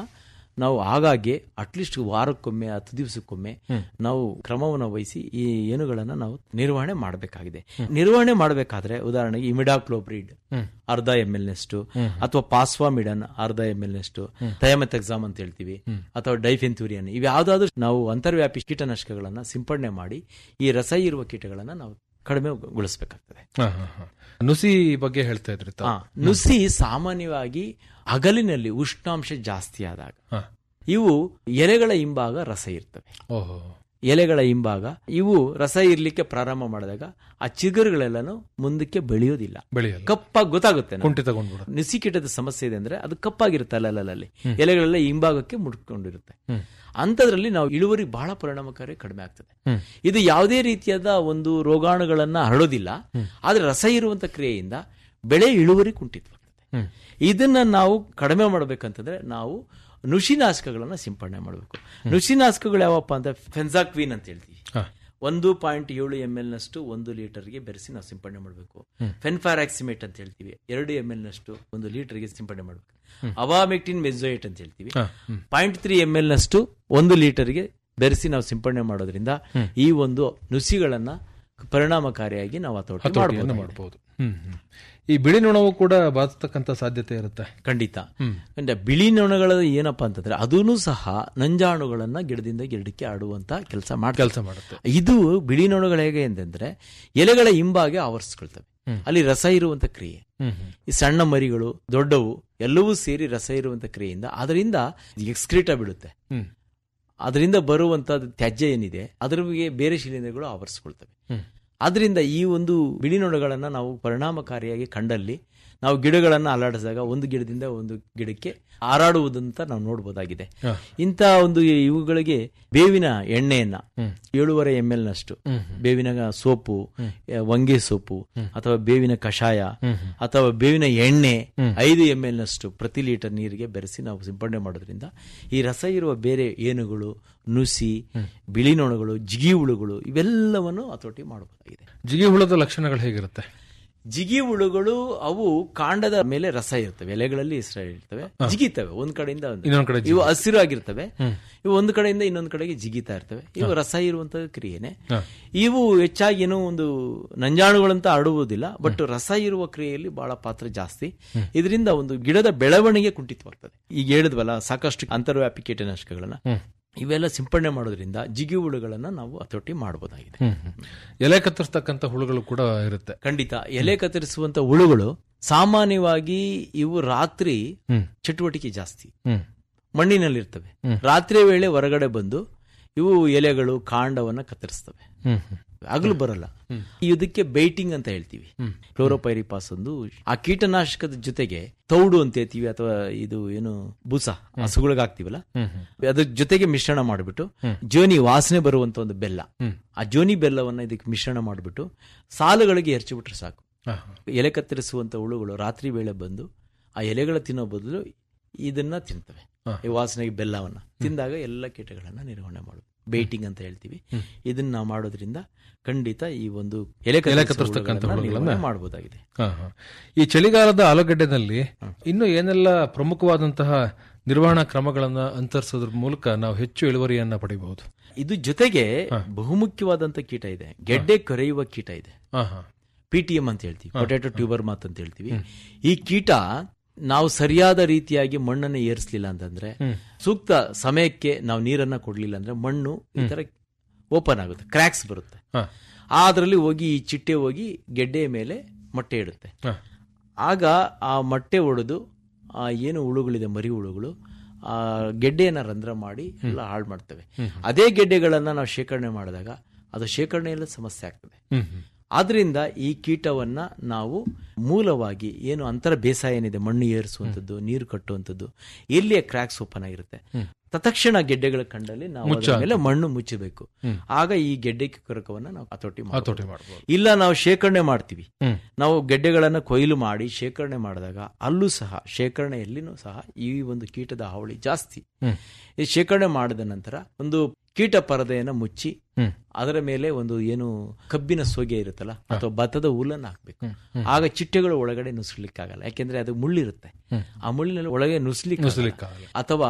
ನಾವು ಆಗಾಗ್ಗೆ ಅಟ್ಲೀಸ್ಟ್ ವಾರಕ್ಕೊಮ್ಮೆ ಹತ್ತು ದಿವಸಕ್ಕೊಮ್ಮೆ ನಾವು ಕ್ರಮವನ್ನು ವಹಿಸಿ ಈ ಏನುಗಳನ್ನ ನಾವು ನಿರ್ವಹಣೆ ಮಾಡಬೇಕಾಗಿದೆ ನಿರ್ವಹಣೆ ಮಾಡಬೇಕಾದ್ರೆ ಉದಾಹರಣೆಗೆ ಇಮಿಡಾಕ್ಲೋಬ್ರಿಡ್ ಅರ್ಧ ಎಮ್ ಎಲ್ ನಷ್ಟು ಅಥವಾ ಪಾಸ್ವಾಮಿಡನ್ ಅರ್ಧ ಎಮ್ ಎಲ್ ನಷ್ಟು ಥಯಮೆಥೆಕ್ಸಾಮ್ ಅಂತ ಹೇಳ್ತೀವಿ ಅಥವಾ ಡೈಫೆನ್ಥೂರಿಯನ್ ಇವು ಯಾವ್ದಾದ್ರು ನಾವು ಅಂತರ್ವ್ಯಾಪಿ ಕೀಟನಾಶಕಗಳನ್ನ ಸಿಂಪಡಣೆ ಮಾಡಿ ಈ ರಸ ಇರುವ ಕೀಟಗಳನ್ನ ನಾವು ಕಡಿಮೆಗೊಳಿಸಬೇಕಾಗ್ತದೆ ಹಾ, ಹಾ, ಹಾ. ನುಸಿ ಬಗ್ಗೆ ಹೇಳ್ತಾ ಇದ್ರಿ ತಾವು. ಆ, ನುಸಿ ಸಾಮಾನ್ಯವಾಗಿ ಹಗಲಿನಲ್ಲಿ ಉಷ್ಣಾಂಶ ಜಾಸ್ತಿ ಆದಾಗ ಹಾ. ಇವು ಎಲೆಗಳ ಹಿಂಭಾಗ ರಸ ಇರ್ತವೆ ಓಹೋ ಎಲೆಗಳ ಹಿಂಭಾಗ ಇವು ರಸ ಇರ್ಲಿಕ್ಕೆ ಪ್ರಾರಂಭ ಮಾಡಿದಾಗ ಆ ಚಿಗುರುಗಳೆಲ್ಲನೂ ಮುಂದಕ್ಕೆ ಬೆಳೆಯೋದಿಲ್ಲ ಬೆಳೆಯಲ್ಲ ಕಪ್ಪಾಗಿ ಗೊತ್ತಾಗುತ್ತೆ ನಮ್ಗೆ. ಕುಂಠಿತಗೊಂಡ್ಬಿಡುತ್ತೆ. ನುಸಿ ಕೀಟದ ಸಮಸ್ಯೆ ಇದೆ ಅಂದ್ರೆ ಅದು ಕಪ್ಪಾಗಿರುತ್ತೆ ಅಲ್ಲಲ್ಲಿ ಎಲೆಗಳೆಲ್ಲ ಹಿಂಭಾಗಕ್ಕೆ ಮುಡ್ಕೊಂಡಿರುತ್ತೆ ಅಂಥದ್ರಲ್ಲಿ ನಾವು ಇಳುವರಿ ಬಹಳ ಪರಿಣಾಮಕಾರಿ ಕಡಿಮೆ ಆಗ್ತದೆ ಇದು ಯಾವುದೇ ರೀತಿಯಾದ ಒಂದು ರೋಗಾಣುಗಳನ್ನ ಹರಡೋದಿಲ್ಲ ಆದ್ರೆ ರಸ ಇರುವಂತ ಕ್ರಿಯೆಯಿಂದ ಬೆಳೆ ಇಳುವರಿ ಕುಂಠಿತವಾಗ್ತದೆ ಇದನ್ನ ನಾವು ಕಡಿಮೆ ಮಾಡ್ಬೇಕಂತಂದ್ರೆ ನಾವು ನುಷಿನಾಶಕಗಳನ್ನ ಸಿಂಪಡಣೆ ಮಾಡಬೇಕು ನುಷಿನಾಶಕಗಳು ಯಾವಪ್ಪ ಅಂತ ಫೆನ್ಸಾಕ್ವೀನ್ ಅಂತ ಹೇಳ್ತೀವಿ ಹಾ. ಒಂದು ಪಾಯಿಂಟ್ ಏಳು ಎಂ ಎಲ್ ನಷ್ಟು ಒಂದು ಲೀಟರ್ಗೆ ಬೆರೆಸಿ ನಾವು ಸಿಂಪಡಣೆ ಮಾಡಬೇಕು ಫೆನ್ಫಾರಾಕ್ಸಿಮೇಟ್ ಅಂತ ಹೇಳ್ತೀವಿ ಎರಡು ಎಂ ಎಲ್ ನಷ್ಟು ಒಂದು ಲೀಟರ್ಗೆ ಸಿಂಪಡಣೆ ಮಾಡಬೇಕು ಅವಾಮೆಕ್ಟಿನ್ ಮೆಜೋಯೇಟ್ ಅಂತ ಹೇಳ್ತೀವಿ ಹಾ, ಪಾಯಿಂಟ್ ತ್ರೀ ಎಂ ಎಲ್ ನಷ್ಟು ಒಂದು ಲೀಟರ್ಗೆ ಬೆರೆಸಿ ನಾವು ಸಿಂಪಡಣೆ ಮಾಡೋದ್ರಿಂದ ಈ ಒಂದು ನುಸಿಗಳನ್ನ ಪರಿಣಾಮಕಾರಿಯಾಗಿ ನಾವು ಹತೋಟಿ ಹತೋಟಿಯನ್ನು ಮಾಡಬಹುದು ಮಾಡಬಹುದು ಹ್ಮ್ ಹ್ಮ್. ಈ ಬಿಳಿ ನೊಣವು ಕೂಡ ಬಾಧಿಸ್ತಕ್ಕಂಥ ಸಾಧ್ಯತೆ ಇರುತ್ತೆ ಖಂಡಿತ ಅಂದ್ರೆ ಬಿಳಿ ನೊಣಗಳ ಏನಪ್ಪಾ ಅಂತಂದ್ರೆ ಅದೂ ಸಹ ನಂಜಾಣುಗಳನ್ನ ಗಿಡದಿಂದ ಗಿಡಕ್ಕೆ ಆಡುವಂತ ಕೆಲಸ ಮಾಡ ಕೆಲಸ ಮಾಡುತ್ತೆ ಇದು ಬಿಳಿ ನೊಣಗಳು ಹೇಗೆ ಅಂತಂದ್ರೆ ಎಲೆಗಳ ಹಿಂಬಾಗೆ ಆವರಿಸ್ಕೊಳ್ತವೆ ಅಲ್ಲಿ ರಸ ಇರುವಂತ ಕ್ರಿಯೆ ಹ್ಮ್ ಹ್ಮ್. ಈ ಸಣ್ಣ ಮರಿಗಳು ದೊಡ್ಡವು ಎಲ್ಲವೂ ಸೇರಿ ರಸ ಇರುವಂತ ಕ್ರಿಯೆಯಿಂದ ಅದರಿಂದ ಎಕ್ಸ್ಕ್ರೀಟ ಬಿಡುತ್ತೆ ಹ್ಮ್. ಅದರಿಂದ ಬರುವಂತ ತ್ಯಾಜ್ಯ ಏನಿದೆ ಅದರ ಬಗ್ಗೆ ಬೇರೆ ಶಿಲೀಂಧ್ರಗಳು ಆವರಿಸ್ಕೊಳ್ತವೆ ಹ್ಮ್. ಅದರಿಂದ ಈ ಒಂದು ಬಿಳಿ ನೊಣಗಳನ್ನ ನಾವು ಪರಿಣಾಮಕಾರಿಯಾಗಿ ಕಂಡಲ್ಲಿ ನಾವು ಗಿಡಗಳನ್ನ ಅಲ್ಲಾಡಿಸಿದಾಗ ಒಂದು ಗಿಡದಿಂದ ಒಂದು ಗಿಡಕ್ಕೆ ಹಾರಾಡುವುದಂತ ನಾವು ನೋಡಬಹುದಾಗಿದೆ ಹಾ. ಇಂಥ ಒಂದು ಇವುಗಳಿಗೆ ಬೇವಿನ ಎಣ್ಣೆಯನ್ನ ಏಳೂವರೆ ಎಂ ಎಲ್ ನಷ್ಟು ಬೇವಿನ ಸೋಪು ಎ, ವಂಗೆ ಸೋಪು ಅಥವಾ ಬೇವಿನ ಕಷಾಯ ಅಥವಾ ಬೇವಿನ ಎಣ್ಣೆ ಐದು ಎಂ ಎಲ್ ನಷ್ಟು ಪ್ರತಿ ಲೀಟರ್ ನೀರಿಗೆ ಬೆರೆಸಿ ನಾವು ಸಿಂಪಡಣೆ ಮಾಡೋದ್ರಿಂದ ಈ ರಸ ಇರುವ ಬೇರೆ ಏನುಗಳು ನುಸಿ ಬಿಳಿ ನೊಣಗಳು ಜಿಗಿ ಹುಳುಗಳು ಇವೆಲ್ಲವನ್ನು ಹತೋಟಿ ಮಾಡಬಹುದಾಗಿದೆ ಜಿಗಿ ಹುಳದ ಲಕ್ಷಣಗಳು ಹೇಗಿರುತ್ತೆ ಜಿಗಿ ಹುಳುಗಳು ಅವು ಕಾಂಡದ ಮೇಲೆ ರಸ ಇರ್ತವೆ ಎಲೆಗಳಲ್ಲಿ ರಸ ಇರ್ತವೆ ಜಿಗಿತವೆ ಒಂದ್ ಕಡೆಯಿಂದ ಒಂದು. ಇನ್ನೊಂದ್ ಕಡೆ ಇವು ಹಸಿರು ಆಗಿರ್ತವೆ ಇವು ಒಂದು ಕಡೆಯಿಂದ ಇನ್ನೊಂದು ಕಡೆಗೆ ಜಿಗಿತಾ ಇರ್ತವೆ ಇವು ರಸ ಇರುವಂತ ಕ್ರಿಯೆನೆ ಇವು ಹೆಚ್ಚಾಗಿ ಏನೋ ಒಂದು ನಂಜಾಣುಗಳಂತ ಹರಡುವುದಿಲ್ಲ ಬಟ್ ರಸ ಇರುವ ಕ್ರಿಯೆಯಲ್ಲಿ ಬಹಳ ಪಾತ್ರ ಜಾಸ್ತಿ ಇದರಿಂದ ಒಂದು ಗಿಡದ ಬೆಳವಣಿಗೆ ಕುಂಠಿತವಾಗ್ತದೆ ಈಗ ಹೇಳಿದ್ವಲ್ಲ ಸಾಕಷ್ಟು ಅಂತರ್ವ್ಯಾಪಿ ಕೀಟನಾಶಕಗಳನ್ನ ಇವೆಲ್ಲ ಸಿಂಪಡಣೆ ಮಾಡೋದ್ರಿಂದ ಜಿಗಿ ಹುಳುಗಳನ್ನ ನಾವು ಹತೋಟಿ ಮಾಡಬಹುದಾಗಿದೆ ಎಲೆ ಕತ್ತರಿಸ್ತಕ್ಕಂಥ ಹುಳುಗಳು ಕೂಡ ಇರುತ್ತೆ ಖಂಡಿತ ಎಲೆ ಕತ್ತರಿಸುವಂತ ಹುಳುಗಳು ಸಾಮಾನ್ಯವಾಗಿ ಇವು ರಾತ್ರಿ ಹ್ಮ್. ಚಟುವಟಿಕೆ ಜಾಸ್ತಿ ಹ್ಮ್ ಮಣ್ಣಿನಲ್ಲಿರ್ತವೆ ರಾತ್ರಿ ವೇಳೆ ಹೊರಗಡೆ ಬಂದು ಇವು ಎಲೆಗಳು ಕಾಂಡವನ್ನ ಕತ್ತರಿಸ್ತವೆ ಹ್ಮ್ ಹ್ಮ್. ಹಗಲು ಬರಲ್ಲ ಇದಕ್ಕೆ ಬೈಟಿಂಗ್ ಅಂತ ಹೇಳ್ತೀವಿ ಕ್ಲೋರೋಪೈರಿಪಾಸ್ ಒಂದು ಆ ಕೀಟನಾಶಕದ ಜೊತೆಗೆ ತೌಡು ಅಂತ ಹೇಳ್ತೀವಿ ಅಥವಾ ಇದು ಏನು ಬೂಸ ಹಸುಗಳಿಗೆ ಹಾಕ್ತಿವಲ್ಲ ಅದ್ರ ಜೊತೆಗೆ ಮಿಶ್ರಣ ಮಾಡಿಬಿಟ್ಟು ಜೋನಿ ವಾಸನೆ ಬರುವಂತ ಒಂದು ಬೆಲ್ಲ ಆ ಜೋನಿ ಬೆಲ್ಲವನ್ನ ಇದಕ್ಕೆ ಮಿಶ್ರಣ ಮಾಡಿಬಿಟ್ಟು ಸಾಲುಗಳಿಗೆ ಎರಚಿಬಿಟ್ರೆ ಸಾಕು ಹಾ, ಎಲೆ ಕತ್ತರಿಸುವಂತ ಹುಳುಗಳು ರಾತ್ರಿ ವೇಳೆ ಬಂದು ಆ ಎಲೆಗಳ ತಿನ್ನೋ ಬದಲು ಇದನ್ನ ತಿಂತವೆ ಹಾ. ಈ ವಾಸನೆಗೆ ಬೆಲ್ಲವನ್ನ ತಿಂದಾಗ ಎಲ್ಲ ಕೀಟಗಳನ್ನ ನಿರ್ವಹಣೆ ಮಾಡೋದು ಬೇಟಿಂಗ್ ಅಂತ ಹೇಳ್ತೀವಿ ಇದನ್ನ ನಾವು ಮಾಡೋದ್ರಿಂದ ಖಂಡಿತ ಈ ಒಂದು ಎಲೆ ಎಲೆ ಕತ್ತರಿಸುವ ಕತ್ತರಿಸ್ತಕ್ಕಂಥ ಹುಳುಗಳನ್ನ ಹುಳುಗಳನ್ನ ನಿರ್ವಹಣೆ ಮಾಡಬಹುದಾಗಿದೆ ಹಾ, ಹಾ. ಈ ಚಳಿಗಾಲದ ಆಲೂಗಡ್ಡೆನಲ್ಲಿ ಇನ್ನು ಏನೆಲ್ಲ ಪ್ರಮುಖವಾದಂತಹ ನಿರ್ವಹಣಾ ಕ್ರಮಗಳನ್ನ ಅನುಸರಿಸೋದ್ರ ಮೂಲಕ ನಾವು ಹೆಚ್ಚು ಇಳುವರಿಯನ್ನ ಪಡಿಬಹುದು ಇದು ಜೊತೆಗೆ ಬಹುಮುಖ್ಯವಾದಂತ ಕೀಟ ಇದೆ ಗೆಡ್ಡೆ ಕೊರೆಯುವ ಕೀಟ ಇದೆ ಹಾ ಹಾ ಪಿ ಟಿ ಎಂ ಅಂತ ಹೇಳ್ತೀವಿ ಪೊಟ್ಯಾಟೊ ಟ್ಯೂಬರ್ ಮಾತ್ ಅಂತ ಹೇಳ್ತೀವಿ ಈ ಕೀಟ ನಾವು ಸರಿಯಾದ ರೀತಿಯಾಗಿ ಮಣ್ಣನ್ನು ಏರಿಸಲಿಲ್ಲ ಅಂತಂದ್ರೆ ಸೂಕ್ತ ಸಮಯಕ್ಕೆ ನಾವು ನೀರನ್ನ ಕೊಡ್ಲಿಲ್ಲ ಅಂದ್ರೆ ಮಣ್ಣು ಈ ತರ ಓಪನ್ ಆಗುತ್ತೆ ಕ್ರ್ಯಾಕ್ಸ್ ಬರುತ್ತೆ ಹಾ. ಅದರಲ್ಲಿ ಹೋಗಿ ಈ ಚಿಟ್ಟೆ ಹೋಗಿ ಗೆಡ್ಡೆಯ ಮೇಲೆ ಮೊಟ್ಟೆ ಇಡುತ್ತೆ ಹಾ. ಆಗ ಆ ಮೊಟ್ಟೆ ಒಡೆದು ಆ ಏನು ಹುಳುಗಳಿದೆ ಮರಿ ಹುಳುಗಳು ಆ ಗೆಡ್ಡೆಯನ್ನ ರಂಧ್ರ ಮಾಡಿ ಎಲ್ಲ ಹಾಳು ಮಾಡ್ತವೆ ಅದೇ ಗೆಡ್ಡೆಗಳನ್ನ ನಾವು ಶೇಖರಣೆ ಮಾಡಿದಾಗ ಅದು ಶೇಖರಣೆಯಲ್ಲ ಸಮಸ್ಯೆ ಆಗ್ತದೆ ಹ್ಮ್ ಹ್ಮ್. ಆದ್ರಿಂದ ಈ ಕೀಟವನ್ನ ನಾವು ಮೂಲವಾಗಿ ಏನು ಅಂತರ ಬೇಸಾಯ ಏನಿದೆ ಮಣ್ಣು ಏರಿಸುವಂಥದ್ದು ನೀರು ಕಟ್ಟುವಂಥದ್ದು ಎಲ್ಲಿಯ ಕ್ರ್ಯಾಕ್ಸ್ ಓಪನ್ ಆಗಿರುತ್ತೆ ತತ್ಕ್ಷಣ ಗೆಡ್ಡೆಗಳ ಕಂಡಲ್ಲಿ ನಾವು ಅದರ ಮೇಲೆ ಮಣ್ಣು ಮುಚ್ಚಬೇಕು ಆಗ ಈ ಗೆಡ್ಡೆ ಕೊರಕವನ್ನ ನಾವು ಹತೋಟಿ ಮಾಡ್ಬೋದು. ಹತೋಟಿ ಮಾಡಬಹುದು ಇಲ್ಲ ನಾವು ಶೇಖರಣೆ ಮಾಡ್ತೀವಿ ಹ್ಮ್. ನಾವು ಗೆಡ್ಡೆಗಳನ್ನ ಕೊಯ್ಲು ಮಾಡಿ ಶೇಖರಣೆ ಮಾಡಿದಾಗ ಅಲ್ಲೂ ಸಹ ಶೇಖರಣೆಯಲ್ಲಿನೂ ಸಹ ಈ ಒಂದು ಕೀಟದ ಹಾವಳಿ ಜಾಸ್ತಿ ಹ್ಮ್. ಈ ಶೇಖರಣೆ ಮಾಡಿದ ನಂತರ ಒಂದು ಕೀಟ ಪರದೆಯನ್ನ ಮುಚ್ಚಿ ಹ್ಮ್. ಅದರ ಮೇಲೆ ಒಂದು ಏನು ಕಬ್ಬಿನ ಸೋಗೆ ಇರುತ್ತಲ್ಲ ಅಥವಾ ಭತ್ತದ ಹುಲ್ಲನ್ನು ಹಾಕ್ಬೇಕು ಆಗ ಚಿಟ್ಟೆಗಳು ಒಳಗಡೆ ನುಸ್ಲಿಕ್ಕಾಗಲ್ಲ ಯಾಕೆಂದ್ರೆ ಅದು ಮುಳ್ಳಿರುತ್ತೆ ಆ ಮುಳ್ಳಿನಲ್ಲಿ ಒಳಗೆ ನುಸ್ಲಿಕ್ಕೆ ನುಸ್ಲಿಕ್ಕಾಗಲ್ಲ. ಅಥವಾ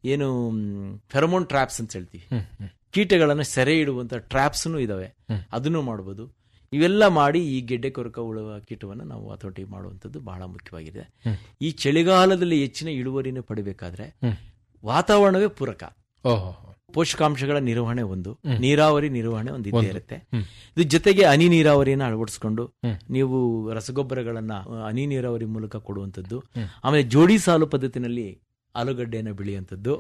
ಏನು ಫೆರಮೋನ್ ಟ್ರಾಪ್ಸ್ ಅಂತ ಹೇಳ್ತೀವಿ ಕೀಟಗಳನ್ನು ಸೆರೆ ಇಡುವಂತ ಟ್ರಾಪ್ಸ್ನು ಇದಾವೆ ಅದನ್ನು ಮಾಡಬಹುದು ಇವೆಲ್ಲ ಮಾಡಿ ಈ ಗೆಡ್ಡೆ ಕೊರಕ ಉಳುವ ಕೀಟವನ್ನು ನಾವು ಹತೋಟಿ ಮಾಡುವಂಥದ್ದು ಬಹಳ ಮುಖ್ಯವಾಗಿದೆ ಈ ಚಳಿಗಾಲದಲ್ಲಿ ಹೆಚ್ಚಿನ ಇಳುವರಿನ ಪಡಿಬೇಕಾದ್ರೆ ವಾತಾವರಣವೇ ಪೂರಕ ಓಹೋ ಪೋಷಕಾಂಶಗಳ ನಿರ್ವಹಣೆ ಒಂದು ನೀರಾವರಿ ನಿರ್ವಹಣೆ ಒಂದು ಇದ್ದೇ ಒಂದು. ಇರುತ್ತೆ ಹ್ಮ್. ಇದ್ರ ಜೊತೆಗೆ ಹನಿ ನೀರಾವರಿಯನ್ನು ಅಳವಡಿಸ್ಕೊಂಡು ನೀವು ರಸಗೊಬ್ಬರಗಳನ್ನ ಹನಿ ನೀರಾವರಿ ಮೂಲಕ ಕೊಡುವಂಥದ್ದು ಆಮೇಲೆ ಜೋಡಿ ಸಾಲು ಪದ್ಧತಿನಲ್ಲಿ ಆಲೂಗಡ್ಡೆಯನ್ನು ಬೆಳೆಯುವಂಥದ್ದು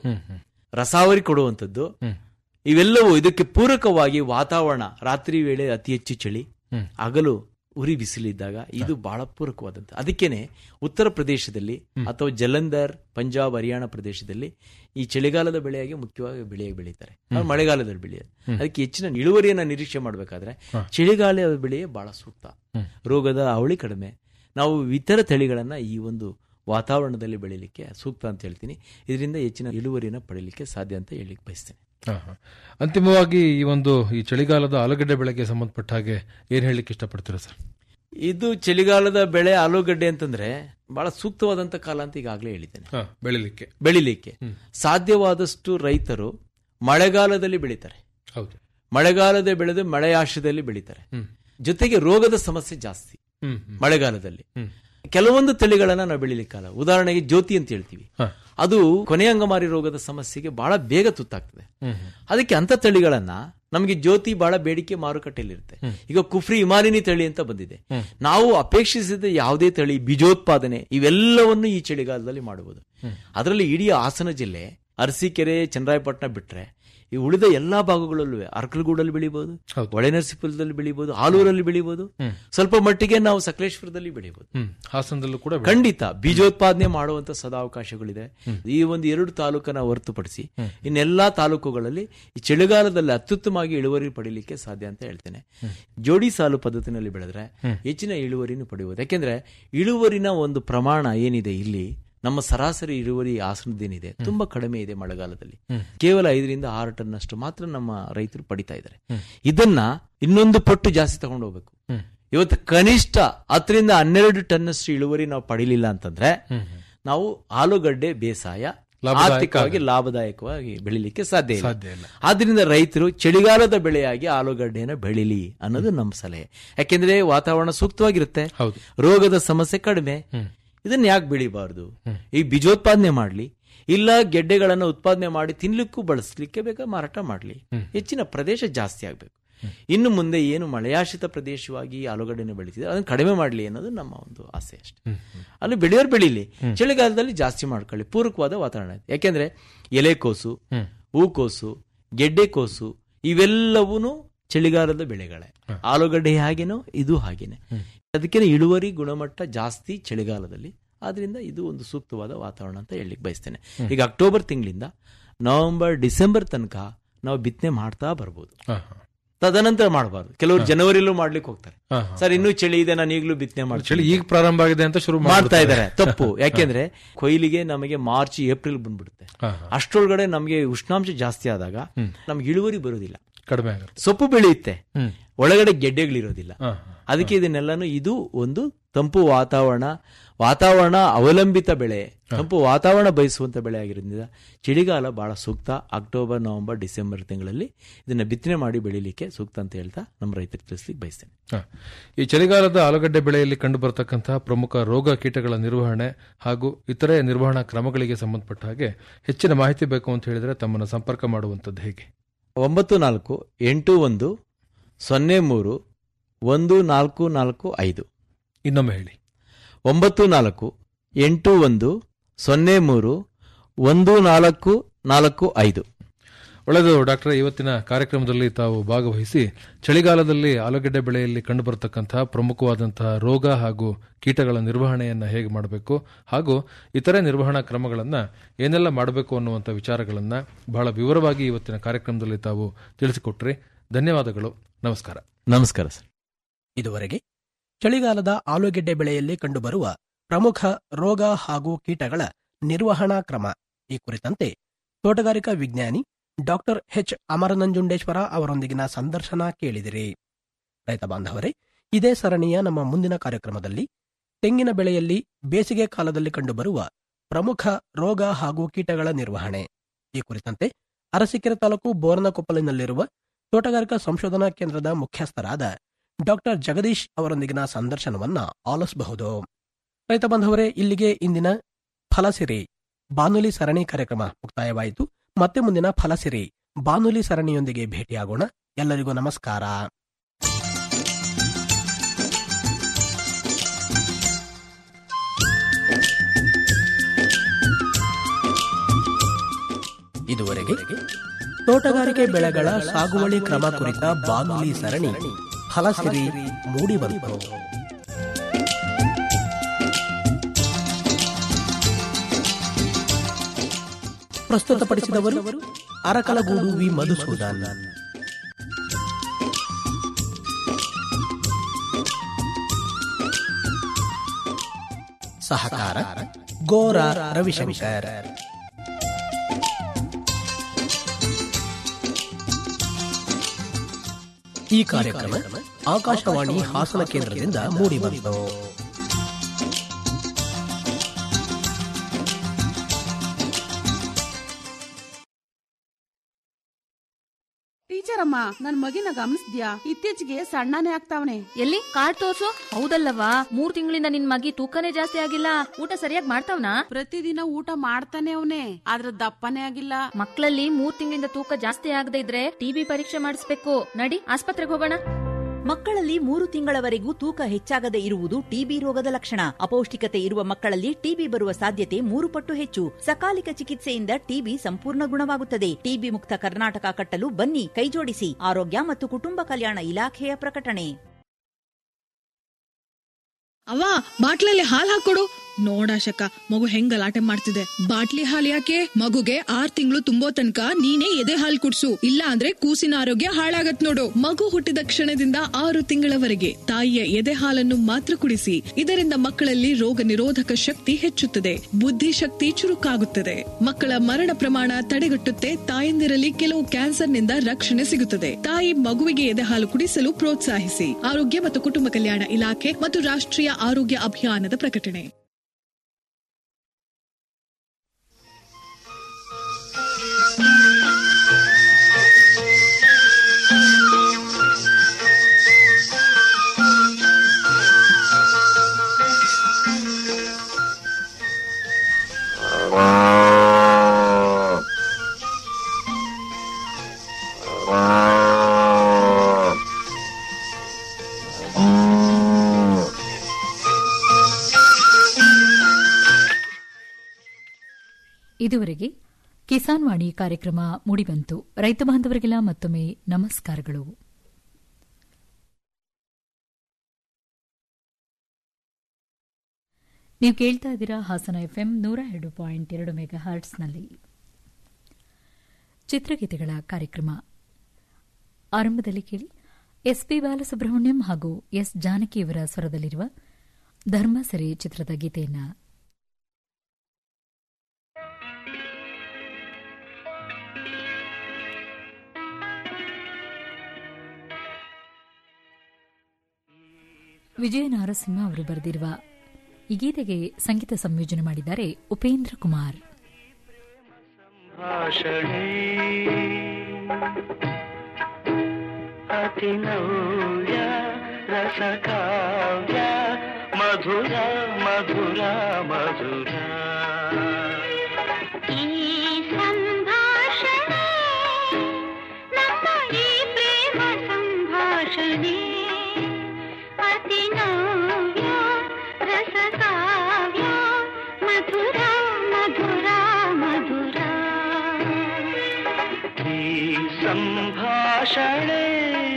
ರಸಾವರಿ ಕೊಡುವಂಥದ್ದು ಇವೆಲ್ಲವೂ ಇದಕ್ಕೆ ಪೂರಕವಾಗಿ ವಾತಾವರಣ ರಾತ್ರಿ ವೇಳೆ ಅತಿ ಹೆಚ್ಚು ಚಳಿ ಹಗಲು ಉರಿ ಬಿಸಿಲಿದ್ದಾಗ ಇದು ಬಹಳ ಪೂರಕವಾದಂಥ ಅದಕ್ಕೇನೆ ಉತ್ತರ ಪ್ರದೇಶದಲ್ಲಿ ಅಥವಾ ಜಲಂಧರ್ ಪಂಜಾಬ್ ಹರಿಯಾಣ ಪ್ರದೇಶದಲ್ಲಿ ಈ ಚಳಿಗಾಲದ ಬೆಳೆಯಾಗಿ ಮುಖ್ಯವಾಗಿ ಬೆಳೆಯಾಗಿ ಬೆಳೀತಾರೆ ಅವ್ರು ಮಳೆಗಾಲದಲ್ಲಿ ಬೆಳೆಯೋದು ಅದಕ್ಕೆ ಹೆಚ್ಚಿನ ಇಳುವರಿಯನ್ನ ನಿರೀಕ್ಷೆ ಮಾಡಬೇಕಾದ್ರೆ ಚಳಿಗಾಲ ಬೆಳೆಯೇ ಬಹಳ ಸೂಕ್ತ ರೋಗದ ಅವಳಿ ಕಡಿಮೆ ನಾವು ಇತರ ತಳಿಗಳನ್ನ ಈ ಒಂದು ವಾತಾವರಣದಲ್ಲಿ ಬೆಳೀಲಿಕ್ಕೆ ಸೂಕ್ತ ಅಂತ ಹೇಳ್ತೀನಿ ಇದರಿಂದ ಹೆಚ್ಚಿನ ಇಳುವರಿಯನ್ನು ಪಡೀಲಿಕ್ಕೆ ಸಾಧ್ಯ ಅಂತ ಹೇಳಿ ಬಯಸ್ತೇನೆ ಹಾ, ಹಾ. ಅಂತಿಮವಾಗಿ ಈ ಒಂದು ಈ ಚಳಿಗಾಲದ ಆಲೂಗಡ್ಡೆ ಬೆಳೆಗೆ ಸಂಬಂಧಪಟ್ಟ ಹಾಗೆ ಏನ್ ಹೇಳಲಿಕ್ಕೆ ಇಷ್ಟಪಡ್ತೀರಾ ಸರ್ ಇದು ಚಳಿಗಾಲದ ಬೆಳೆ ಆಲೂಗಡ್ಡೆ ಅಂತಂದ್ರೆ ಬಹಳ ಸೂಕ್ತವಾದಂತ ಕಾಲ ಅಂತ ಈಗಾಗಲೇ ಹೇಳಿದ್ದೇನೆ ಹಾ, ಬೆಳಿಲಿಕ್ಕೆ ಬೆಳಿಲಿಕ್ಕೆ ಸಾಧ್ಯವಾದಷ್ಟು ರೈತರು ಮಳೆಗಾಲದಲ್ಲಿ ಬೆಳೀತಾರೆ ಹೌದು ಮಳೆಗಾಲದ ಬೆಳೆದು ಮಳೆಯಾಶ್ರದಲ್ಲಿ ಬೆಳೀತಾರೆ ಜೊತೆಗೆ ರೋಗದ ಸಮಸ್ಯೆ ಜಾಸ್ತಿ ಹ್ಮ್, ಮಳೆಗಾಲದಲ್ಲಿ ಕೆಲವೊಂದು ತಳಿಗಳನ್ನ ನಾವು ಬೆಳಿಲಿಕ್ಕಲ್ಲ ಉದಾಹರಣೆಗೆ ಜ್ಯೋತಿ ಅಂತ ಹೇಳ್ತೀವಿ ಅದು ಕೊನೆ ಅಂಗಮಾರಿ ರೋಗದ ಸಮಸ್ಯೆಗೆ ಬಹಳ ಬೇಗ ತುತ್ತಾಗ್ತದೆ ಅದಕ್ಕೆ ಅಂತ ತಳಿಗಳನ್ನ ನಮಗೆ ಜ್ಯೋತಿ ಬಹಳ ಬೇಡಿಕೆ ಮಾರುಕಟ್ಟೆಯಲ್ಲಿರುತ್ತೆ ಈಗ ಕುಫ್ರಿ ಹಿಮಾಲಿನಿ ತಳಿ ಅಂತ ಬಂದಿದೆ ನಾವು ಅಪೇಕ್ಷಿಸಿದ ಯಾವುದೇ ತಳಿ ಬೀಜೋತ್ಪಾದನೆ ಇವೆಲ್ಲವನ್ನು ಈ ಚಳಿಗಾಲದಲ್ಲಿ ಮಾಡಬಹುದು ಅದರಲ್ಲಿ ಇಡೀ ಹಾಸನ ಜಿಲ್ಲೆ ಅರಸೀಕೆರೆ ಚನ್ನರಾಯಪಟ್ಟಣ ಬಿಟ್ರೆ ಈ ಉಳಿದ ಎಲ್ಲಾ ಭಾಗಗಳಲ್ಲೂ ಅರ್ಕಲಗೂಡಲ್ಲಿ ಬೆಳಿಬಹುದು ಒಳೆನರಸೀಪುರದಲ್ಲಿ ಬೆಳಿಬಹುದು ಆಲೂರಲ್ಲಿ ಬೆಳಿಬಹುದು ಸ್ವಲ್ಪ ಮಟ್ಟಿಗೆ ನಾವು ಸಕಲೇಶ್ವರದಲ್ಲಿ ಬೆಳಿಬಹುದು ಹ್ಮ್ ಹಾಸನದಲ್ಲೂ ಕೂಡ ಬೆಳೆ- ಖಂಡಿತ ಬೀಜೋತ್ಪಾದನೆ ಮಾಡುವಂತ ಸದಾವಕಾಶಗಳಿದೆ ಈ ಒಂದು ಎರಡು ತಾಲೂಕನ್ನ ಹೊರತುಪಡಿಸಿ ಇನ್ನೆಲ್ಲಾ ತಾಲೂಕುಗಳಲ್ಲಿ ಈ ಚಳಿಗಾಲದಲ್ಲಿ ಅತ್ಯುತ್ತಮವಾಗಿ ಇಳುವರಿ ಪಡಿಲಿಕ್ಕೆ ಸಾಧ್ಯ ಅಂತ ಹೇಳ್ತೇನೆ ಜೋಡಿ ಸಾಲು ಪದ್ಧತಿನಲ್ಲಿ ಬೆಳೆದ್ರೆ ಹೆಚ್ಚಿನ ಇಳುವರಿನೂ ಪಡೆಯುವುದು ಯಾಕೆಂದ್ರೆ ಇಳುವರಿನ ಒಂದು ಪ್ರಮಾಣ ಏನಿದೆ ಇಲ್ಲಿ ನಮ್ಮ ಸರಾಸರಿ ಇಳುವರಿ ಹಾಸನದೇನಿದೆ ತುಂಬಾ ಕಡಿಮೆ ಇದೆ ಮಳೆಗಾಲದಲ್ಲಿ ಕೇವಲ ಐದರಿಂದ ಆರು ಟನ್ ಅಷ್ಟು ಮಾತ್ರ ನಮ್ಮ ರೈತರು ಪಡಿತಾ ಇದ್ದಾರೆ ಇದನ್ನ ಇನ್ನೊಂದು ಪಟ್ಟು ಜಾಸ್ತಿ ತಗೊಂಡು ಹೋಗ್ಬೇಕು ಇವತ್ತು ಕನಿಷ್ಠ ಹತ್ತರಿಂದ ಹನ್ನೆರಡು ಟನ್ ಅಷ್ಟು ಇಳುವರಿ ನಾವು ಪಡಿಲಿಲ್ಲ ಅಂತಂದ್ರೆ ನಾವು ಆಲೂಗಡ್ಡೆ ಬೇಸಾಯ ಲಾಭದಾಯಕ ಆರ್ಥಿಕವಾಗಿ ಲಾಭದಾಯಕವಾಗಿ ಬೆಳಿಲಿಕ್ಕೆ ಸಾಧ್ಯ ಇಲ್ಲ ಸಾಧ್ಯ ಇಲ್ಲ. ಆದ್ರಿಂದ ರೈತರು ಚಳಿಗಾಲದ ಬೆಳೆಯಾಗಿ ಆಲೂಗಡ್ಡೆಯನ್ನು ಬೆಳಿಲಿ ಅನ್ನೋದು ನಮ್ಮ ಸಲಹೆ ಯಾಕೆಂದ್ರೆ ವಾತಾವರಣ ಸೂಕ್ತವಾಗಿರುತ್ತೆ ರೋಗದ ಸಮಸ್ಯೆ ಕಡಿಮೆ ಇದನ್ನ ಯಾಕೆ ಬೆಳಿಬಾರ್ದು ಈ ಬೀಜೋತ್ಪಾದನೆ ಮಾಡ್ಲಿ ಇಲ್ಲ ಗೆಡ್ಡೆಗಳನ್ನು ಉತ್ಪಾದನೆ ಮಾಡಿ ತಿನ್ಲಿಕ್ಕೂ ಬಳಸಲಿಕ್ಕೆ ಬೇಕಾ ಮಾರಾಟ ಮಾಡ್ಲಿ ಹೆಚ್ಚಿನ ಪ್ರದೇಶ ಜಾಸ್ತಿ ಆಗ್ಬೇಕು ಇನ್ನು ಮುಂದೆ ಏನು ಮಳೆಯಾಶ್ರಿತ ಪ್ರದೇಶವಾಗಿ ಆಲೂಗಡ್ಡೆನ ಬೆಳೀತಿದೆ ಅದನ್ನು ಕಡಿಮೆ ಮಾಡಲಿ ಅನ್ನೋದು ನಮ್ಮ ಒಂದು ಆಸೆ ಅಷ್ಟೇ ಅಲ್ಲಿ ಬೆಳೆಯೋರು ಬೆಳೀಲಿ ಚಳಿಗಾಲದಲ್ಲಿ ಜಾಸ್ತಿ ಮಾಡ್ಕೊಳ್ಳಿ ಪೂರಕವಾದ ವಾತಾವರಣ ಇದೆ ಯಾಕೆಂದ್ರೆ ಎಲೆಕೋಸು ಹೂಕೋಸು ಗೆಡ್ಡೆಕೋಸು ಇವೆಲ್ಲವೂ ಚಳಿಗಾಲದ ಬೆಳೆಗಳೇ ಆಲೂಗಡ್ಡೆ ಹಾಗೇನೋ ಇದು ಹಾಗೇನೆ ಅದಕ್ಕೆ ಇಳುವರಿ ಗುಣಮಟ್ಟ ಜಾಸ್ತಿ ಚಳಿಗಾಲದಲ್ಲಿ ಆದ್ರಿಂದ ಇದು ಒಂದು ಸೂಕ್ತವಾದ ವಾತಾವರಣ ಅಂತ ಹೇಳಲಿಕ್ಕೆ ಬಯಸ್ತೇನೆ ಈಗ ಅಕ್ಟೋಬರ್ ತಿಂಗಳಿಂದ ನವೆಂಬರ್ ಡಿಸೆಂಬರ್ ತನಕ ನಾವು ಬಿತ್ತನೆ ಮಾಡ್ತಾ ಬರ್ಬೋದು ತದನಂತರ ಮಾಡಬಾರ್ದು ಕೆಲವರು ಜನವರಿಲೂ ಮಾಡ್ಲಿಕ್ಕೆ ಹೋಗ್ತಾರೆ ಹಾ, ಸರ್ ಇನ್ನೂ ಚಳಿ ಇದೆ ನಾನು ಈಗಲೂ ಬಿತ್ತನೆ ಮಾಡ್ತೀನಿ ಚಳಿ ಈಗ ಪ್ರಾರಂಭ ಆಗಿದೆ ಅಂತ ಶುರು ಮಾಡ್ತಾ ಮಾಡ್ಬಿಡ್ತಾರೆ. ಇದ್ದಾರೆ ತಪ್ಪು ಯಾಕೆಂದ್ರೆ ಕೊಯ್ಲಿಗೆ ನಮಗೆ ಮಾರ್ಚ್ ಏಪ್ರಿಲ್ ಬಂದ್ಬಿಡುತ್ತೆ ಹಾ, ಅಷ್ಟರೊಳಗಡೆ ನಮಗೆ ಉಷ್ಣಾಂಶ ಜಾಸ್ತಿ ಆದಾಗ ನಮ್ಗೆ ಇಳುವರಿ ಬರುವುದಿಲ್ಲ ಕಡಿಮೆ ಆಗುತ್ತೆ ಸೊಪ್ಪು ಬೆಳೆಯುತ್ತೆ ಹ್ಮ್. ಒಳಗಡೆ ಗೆಡ್ಡೆಗಳಿರೋದಿಲ್ಲ ಹಾ, ಅದಕ್ಕೆ ಇದನ್ನೆಲ್ಲಾನು ಇದು ಒಂದು ತಂಪು ವಾತಾವರಣ ವಾತಾವರಣ ಅವಲಂಬಿತ ಬೆಳೆ ತಂಪು ವಾತಾವರಣ ಬಯಸುವಂತ ಬೆಳೆ ಆಗಿರೋದ್ರಿಂದ ಚಳಿಗಾಲ ಬಹಳ ಸೂಕ್ತ ಅಕ್ಟೋಬರ್ ನವೆಂಬರ್ ಡಿಸೆಂಬರ್ ತಿಂಗಳಲ್ಲಿ ಇದನ್ನ ಬಿತ್ತನೆ ಮಾಡಿ ಬೆಳಿಲಿಕ್ಕೆ ಸೂಕ್ತ ಅಂತ ಹೇಳ್ತಾ ನಮ್ಮ ರೈತರಿಗೆ ತಿಳಿಸ್ಲಿಕ್ಕೆ ಬಯಸ್ತೇನೆ ಹ. ಈ ಚಳಿಗಾಲದ ಆಲೂಗಡ್ಡೆ ಬೆಳೆಯಲ್ಲಿ ಕಂಡು ಬರತಕ್ಕಂತಹ ಪ್ರಮುಖ ರೋಗ ಕೀಟಗಳ ನಿರ್ವಹಣೆ ಹಾಗೂ ಇತರೆ ನಿರ್ವಹಣಾ ಕ್ರಮಗಳಿಗೆ ಸಂಬಂಧಪಟ್ಟ ಹಾಗೆ ಹೆಚ್ಚಿನ ಮಾಹಿತಿ ಬೇಕು ಅಂತ ಹೇಳಿದ್ರೆ ತಮ್ಮನ್ನು ಸಂಪರ್ಕ ಮಾಡುವಂತದ್ದು ಹೇಗೆ ಒಂಬತ್ತು ನಾಲ್ಕು ಎಂಟು ಒಂದು ಸೊನ್ನೆ ಮೂರು ಒಂದು ನಾಲ್ಕು ನಾಲ್ಕು ಐದು ಇನ್ನೊಮ್ಮೆ ಹೇಳಿ ಒಂಬತ್ತು ನಾಲ್ಕು ಎಂಟು ಒಂದು ಸೊನ್ನೆ ಮೂರು ಒಂದು ನಾಲ್ಕು ನಾಲ್ಕು ಐದು ಒಳ್ಳೆಯದು ಡಾಕ್ಟರ್ ಇವತ್ತಿನ ಕಾರ್ಯಕ್ರಮದಲ್ಲಿ ತಾವು ಭಾಗವಹಿಸಿ ಚಳಿಗಾಲದಲ್ಲಿ ಆಲೂಗಡ್ಡೆ ಬೆಳೆಯಲ್ಲಿ ಕಂಡುಬರತಕ್ಕಂತಹ ಪ್ರಮುಖವಾದಂತಹ ರೋಗ ಹಾಗೂ ಕೀಟಗಳ ನಿರ್ವಹಣೆಯನ್ನು ಹೇಗೆ ಮಾಡಬೇಕು ಹಾಗೂ ಇತರೆ ನಿರ್ವಹಣಾ ಕ್ರಮಗಳನ್ನು ಏನೆಲ್ಲ ಮಾಡಬೇಕು ಅನ್ನುವಂಥ ವಿಚಾರಗಳನ್ನು ಬಹಳ ವಿವರವಾಗಿ ಇವತ್ತಿನ ಕಾರ್ಯಕ್ರಮದಲ್ಲಿ ತಾವು ತಿಳಿಸಿಕೊಟ್ರಿ ಧನ್ಯವಾದಗಳು ನಮಸ್ಕಾರ ನಮಸ್ಕಾರ ಸರ್ ಇದುವರೆಗೆ ಚಳಿಗಾಲದ ಆಲೂಗೆಡ್ಡೆ ಬೆಳೆಯಲ್ಲಿ ಕಂಡುಬರುವ ಪ್ರಮುಖ ರೋಗ ಹಾಗೂ ಕೀಟಗಳ ನಿರ್ವಹಣಾ ಕ್ರಮ ಈ ಕುರಿತಂತೆ ತೋಟಗಾರಿಕಾ ವಿಜ್ಞಾನಿ ಡಾಕ್ಟರ್ ಎಚ್ ಅಮರನಂಜುಂಡೇಶ್ವರ ಅವರೊಂದಿಗಿನ ಸಂದರ್ಶನ ಕೇಳಿದಿರಿ ರೈತ ಬಾಂಧವರೇ ಇದೇ ಸರಣಿಯ ನಮ್ಮ ಮುಂದಿನ ಕಾರ್ಯಕ್ರಮದಲ್ಲಿ ತೆಂಗಿನ ಬೆಳೆಯಲ್ಲಿ ಬೇಸಿಗೆ ಕಾಲದಲ್ಲಿ ಕಂಡುಬರುವ ಪ್ರಮುಖ ರೋಗ ಹಾಗೂ ಕೀಟಗಳ ನಿರ್ವಹಣೆ ಈ ಕುರಿತಂತೆ ಅರಸೀಕೆರೆ ತಾಲೂಕು ಬೋರನಕೊಪ್ಪಲಿನಲ್ಲಿರುವ ತೋಟಗಾರಿಕಾ ಸಂಶೋಧನಾ ಕೇಂದ್ರದ ಮುಖ್ಯಸ್ಥರಾದ ಡಾಕ್ಟರ್ ಜಗದೀಶ್ ಅವರೊಂದಿಗಿನ ಸಂದರ್ಶನವನ್ನ ಆಲಿಸಬಹುದು ರೈತ ಬಾಂಧವರೇ ಇಲ್ಲಿಗೆ ಇಂದಿನ ಫಲಸಿರಿ ಬಾನುಲಿ ಸರಣಿ ಕಾರ್ಯಕ್ರಮ ಮುಕ್ತಾಯವಾಯಿತು ಮತ್ತೆ ಮುಂದಿನ ಫಲಸಿರಿ ಬಾನುಲಿ ಸರಣಿಯೊಂದಿಗೆ ಭೇಟಿಯಾಗೋಣ ಎಲ್ಲರಿಗೂ ನಮಸ್ಕಾರ ಇದುವರೆಗೆ ತೋಟಗಾರಿಕೆ ಬೆಳೆಗಳ ಸಾಗುವಳಿ ಕ್ರಮ ಕುರಿತ ಬಾನುಲಿ ಸರಣಿ ಫಲಸಿರಿ ಮೂಡಿಬಂತು ಪ್ರಸ್ತುತಪಡಿಸಿದವರು ಅರಕಲಗೂಡು ವಿ ಮಧುಸೂದನ್ ಸಹಕಾರ ಗೋರ ರವಿಶಂಕರ್ ಈ ಕಾರ್ಯಕ್ರಮ ಆಕಾಶವಾಣಿ ಹಾಸನ ಕೇಂದ್ರದಿಂದ ಮೂಡಿಬಂತು ಟೀಚರ್ ಅಮ್ಮ ನನ್ ಮಗಿನ ಗಮನಿಸ್ದ್ಯಾ ಇತ್ತೀಚೆಗೆ ಸಣ್ಣನೇ ಆಗ್ತಾವನೆ ಎಲ್ಲಿ ಕಾರ್ಡ್ ತೋರ್ಸು ಹೌದಲ್ಲವಾ ಮೂರ್ ತಿಂಗಳಿಂದ ನಿನ್ ಮಗಿ ತೂಕನೇ ಜಾಸ್ತಿ ಆಗಿಲ್ಲ ಊಟ ಸರಿಯಾಗಿ ಮಾಡ್ತಾವ್ನಾ ಪ್ರತಿದಿನ ಊಟ ಮಾಡ್ತಾನೆ ಅವನೇ ಆದ್ರ ದಪ್ಪನೇ ಆಗಿಲ್ಲ ಮಕ್ಕಳಲ್ಲಿ ಮೂರ್ ತಿಂಗಳಿಂದ ತೂಕ ಜಾಸ್ತಿ ಆಗದೆ ಇದ್ರೆ ಟಿಬಿ ಪರೀಕ್ಷೆ ಮಾಡಿಸ್ಬೇಕು ನಡಿ ಆಸ್ಪತ್ರೆಗೆ ಹೋಗೋಣ ಮಕ್ಕಳಲ್ಲಿ ಮೂರು ತಿಂಗಳವರೆಗೂ ತೂಕ ಹೆಚ್ಚಾಗದೆ ಇರುವುದು ಟಿಬಿ ರೋಗದ ಲಕ್ಷಣ ಅಪೌಷ್ಟಿಕತೆ ಇರುವ ಮಕ್ಕಳಲ್ಲಿ ಟಿಬಿ ಬರುವ ಸಾಧ್ಯತೆ ಮೂರು ಪಟ್ಟು ಹೆಚ್ಚು ಸಕಾಲಿಕ ಚಿಕಿತ್ಸೆಯಿಂದ ಟಿಬಿ ಸಂಪೂರ್ಣ ಗುಣವಾಗುತ್ತದೆ ಟಿಬಿ ಮುಕ್ತ ಕರ್ನಾಟಕ ಕಟ್ಟಲು ಬನ್ನಿ ಕೈಜೋಡಿಸಿ ಆರೋಗ್ಯ ಮತ್ತು ಕುಟುಂಬ ಕಲ್ಯಾಣ ಇಲಾಖೆಯ ಪ್ರಕಟಣೆ ಅವ ಬಾಟ್ಲಲ್ಲಿ ಹಾಲ್ ಹಾಕೊಡು ನೋಡಾಶಕ ಮಗು ಹೆಂಗ್ ಗಲಾಟೆ ಮಾಡ್ತಿದೆ ಬಾಟ್ಲಿ ಹಾಲ್ ಯಾಕೆ ಮಗುಗೆ ಆರ್ ತಿಂಗಳು ತುಂಬೋ ತನಕ ನೀನೇ ಎದೆ ಹಾಲ್ ಕುಡ್ಸು ಇಲ್ಲ ಅಂದ್ರೆ ಕೂಸಿನ ಆರೋಗ್ಯ ಹಾಳಾಗತ್ ನೋಡು ಮಗು ಹುಟ್ಟಿದ ಕ್ಷಣದಿಂದ ಆರು ತಿಂಗಳವರೆಗೆ ತಾಯಿಯ ಎದೆ ಹಾಲನ್ನು ಮಾತ್ರ ಕುಡಿಸಿ ಇದರಿಂದ ಮಕ್ಕಳಲ್ಲಿ ರೋಗ ನಿರೋಧಕ ಶಕ್ತಿ ಹೆಚ್ಚುತ್ತದೆ ಬುದ್ಧಿಶಕ್ತಿ ಚುರುಕಾಗುತ್ತದೆ ಮಕ್ಕಳ ಮರಣ ಪ್ರಮಾಣ ತಡೆಗಟ್ಟುತ್ತೆ ತಾಯಂದಿರಲ್ಲಿ ಕೆಲವು ಕ್ಯಾನ್ಸರ್ನಿಂದ ರಕ್ಷಣೆ ಸಿಗುತ್ತದೆ ತಾಯಿ ಮಗುವಿಗೆ ಎದೆ ಹಾಲು ಕುಡಿಸಲು ಪ್ರೋತ್ಸಾಹಿಸಿ ಆರೋಗ್ಯ ಮತ್ತು ಕುಟುಂಬ ಕಲ್ಯಾಣ ಇಲಾಖೆ ಮತ್ತು ರಾಷ್ಟ್ರೀಯ ಆರೋಗ್ಯ ಅಭಿಯಾನದ ಪ್ರಕಟಣೆ ಇದುವರೆಗೆ ಕಿಸಾನ್ ವಾಣಿ ಕಾರ್ಯಕ್ರಮ ಮೂಡಿಬಂತು ರೈತ ಬಾಂಧವರಿಗೆಲ್ಲ ಮತ್ತೊಮ್ಮೆ ನಮಸ್ಕಾರಗಳು ನೀವು ಕೇಳ್ತಾ ಇದ್ದೀರಾ ಹಾಸನ ಎಫ್ಎಂ ನೂರ ಎರಡು ಪಾಯಿಂಟ್ ಎರಡು ಮೆಗಾ ಹರ್ಟ್ಸ್ನಲ್ಲಿ ಚಿತ್ರಗೀತೆಗಳ ಕಾರ್ಯಕ್ರಮ ಆರಂಭದಲ್ಲಿ ಕೇಳಿ ಎಸ್ಪಿ ಬಾಲಸುಬ್ರಹ್ಮಣ್ಯಂ ಹಾಗೂ ಎಸ್ ಜಾನಕಿಯವರ ಸ್ವರದಲ್ಲಿರುವ ಧರ್ಮಸರಿ ಚಿತ್ರದ ಗೀತೆಯನ್ನು ವಿಜಯ ನಾರಸಿಂಹ ಅವರು ಬರೆದಿರುವ ಈ ಗೀತೆಗೆ ಸಂಗೀತ ಸಂಯೋಜನೆ ಮಾಡಿದ್ದಾರೆ ಉಪೇಂದ್ರ ಕುಮಾರ್ ಭಾಷಣೆ ಅತಿನವ್ಯ ರಸಕಾವ್ಯ ಮಧುರ ಮಧುರ ಮಧುರ ಈ ಸಂಭಾಷಣೆ ನಮ್ಮ ಈ ಪ್ರೇಮ ಸಂಭಾಷಣೆ ಅತಿ ನವ್ಯ ರಸಕಾವ್ಯ ಮಧುರ ಮಧುರ ಮಧುರ ಈ ಸಂಭಾಷಣೆ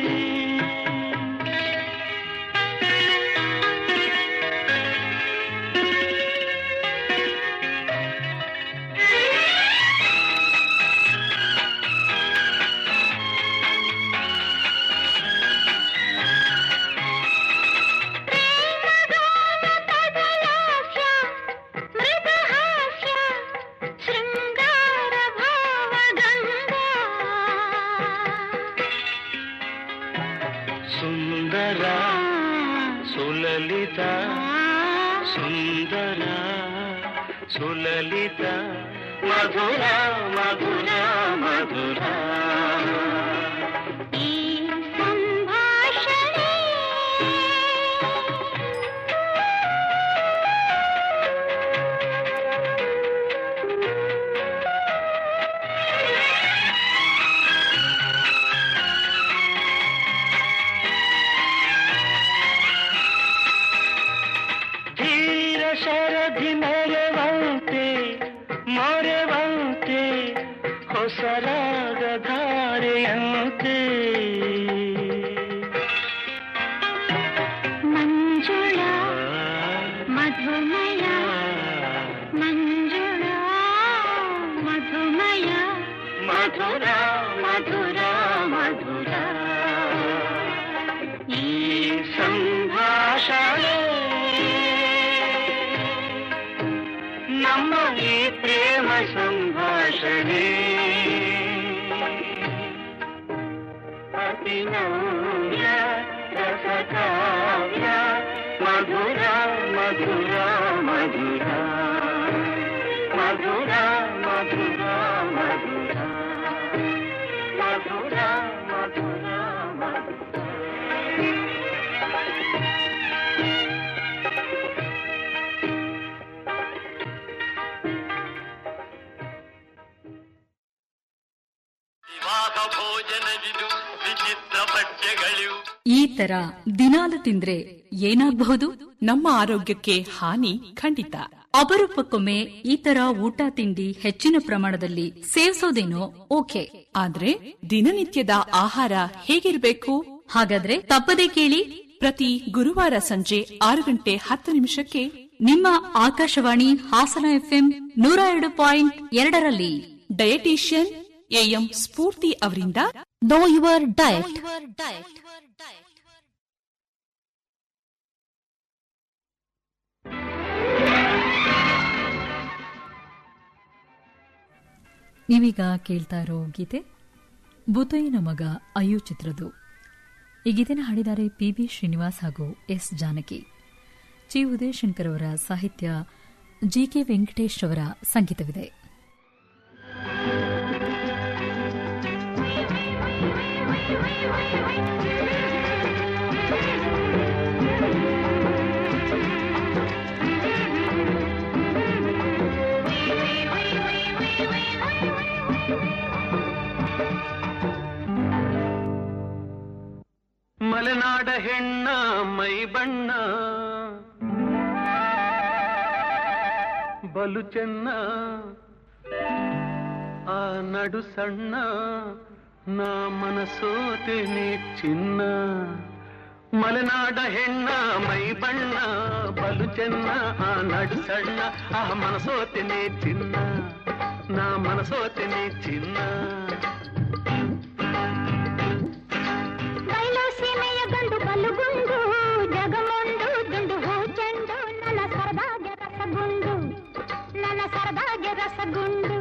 ಮೃದಹಾಸ್ಯ ಶೃಂಗಾರ ಭಾವಗಂಗಾ ಸುಂದರ ಸುಲಲಿತ ಸುಂದರ ಸುಲಲಿತ ಮಧುರ ಮಧುರ ಮಧುರ ಈ ಸಂಭಾಷಣೆ ಧೀರ ಶರಧಿ ಮೆರೆವಂತೆ ಮೊರೆವಂತೆ ಹೊಸರಾಗ ಧಾರೆಯಂತೆ ಮಂಜುಳ ಮಧುಮಯ ಮಂಜುಳ ಮಧುಮಯ ಮಧುರ ಮಧುರ ಮಧುರ ಈ ಸಂಭಾಷಣೆ ನಮ್ಮ ಈ ಪ್ರೇಮ ಸಂಭಾಷಣೆ ಅಭಿನವ್ಯ ರಸಕಾವ್ಯ ಮಧುರ ಮಧುರ ಮಧುರ ಮಧುರ ಮಧುರ ಮಧುರ ಮಧುರ ಮಧುರ ಮಧುರ ವಿವಾಹ ಭೋಜನವಿದು ವಿಚಿತ್ರ ಭಕ್ಷ್ಯಗಳು ಈ ತರ ದಿನಾಲು ತಿಂದ್ರೆ ಏನಾಗಬಹುದು ನಮ್ಮ ಆರೋಗ್ಯಕ್ಕೆ ಹಾನಿ ಖಂಡಿತ ಅಪರೂಪಕ್ಕೊಮ್ಮೆ ಈ ತರ ಊಟ ತಿಂಡಿ ಹೆಚ್ಚಿನ ಪ್ರಮಾಣದಲ್ಲಿ ಸೇವಿಸೋದೇನೋ ಓಕೆ ಆದ್ರೆ ದಿನನಿತ್ಯದ ಆಹಾರ ಹೇಗಿರ್ಬೇಕು ಹಾಗಾದ್ರೆ ತಪ್ಪದೆ ಕೇಳಿ ಪ್ರತಿ ಗುರುವಾರ ಸಂಜೆ ಆರು ಗಂಟೆ ಹತ್ತು ನಿಮಿಷಕ್ಕೆ ನಿಮ್ಮ ಆಕಾಶವಾಣಿ ಹಾಸನ ಎಫ್ಎಂ ನೂರ ಎರಡು ಪಾಯಿಂಟ್ ಎರಡರಲ್ಲಿ ಡಯಟೀಷಿಯನ್ ಎಎಂ ಸ್ಫೂರ್ತಿ ಅವರಿಂದ ನೋ ಯುವರ್ ಡಯಟ್ ನೀವೀಗ ಕೇಳ್ತಾ ಇರೋ ಗೀತೆ ಬುತಯ್ಯನ ಮಗ ಅಯ್ಯು ಚಿತ್ರದ್ದು ಈ ಗೀತೆನ ಹಾಡಿದ್ದಾರೆ ಪಿ ಬಿ ಶ್ರೀನಿವಾಸ್ ಹಾಗೂ ಎಸ್ ಜಾನಕಿ ಜಿ ಉದಯಶಂಕರ್ ಅವರ ಸಾಹಿತ್ಯ ಜಿ ಕೆ ವೆಂಕಟೇಶ್ ಅವರ ಸಂಗೀತವಿದೆ ಮಲೆನಾಡ ಹೆಣ್ಣ ಮೈ ಬಣ್ಣ ಬಲು ಚೆನ್ನ ಆ ನಡು ಸಣ್ಣ ನಾ ಮನಸೋತೇನೆ ಚಿನ್ನ ಮಲೆನಾಡ ಹೆಣ್ಣ ಮೈ ಬಣ್ಣ ಬಲು ಚೆನ್ನ ಆ ನಡು ಸಣ್ಣ ಆ ಮನಸೋತೇನೆ ಚಿನ್ನ ನಾ ಮನಸೋತೇನೆ ಚಿನ್ನ ಬಯಲು ಸೀಮೆಯ ಗಂಡು ಬಲುಗುಂಡು ಜಗಮೊಂಡು ದುಂಡು ಹೂ ಚೆಂಡು ನನ್ನ ಸರದಾಗೆ ರಸಗುಂಡು ನನ್ನ ಸರದಾಗೆ ರಸಗುಂಡು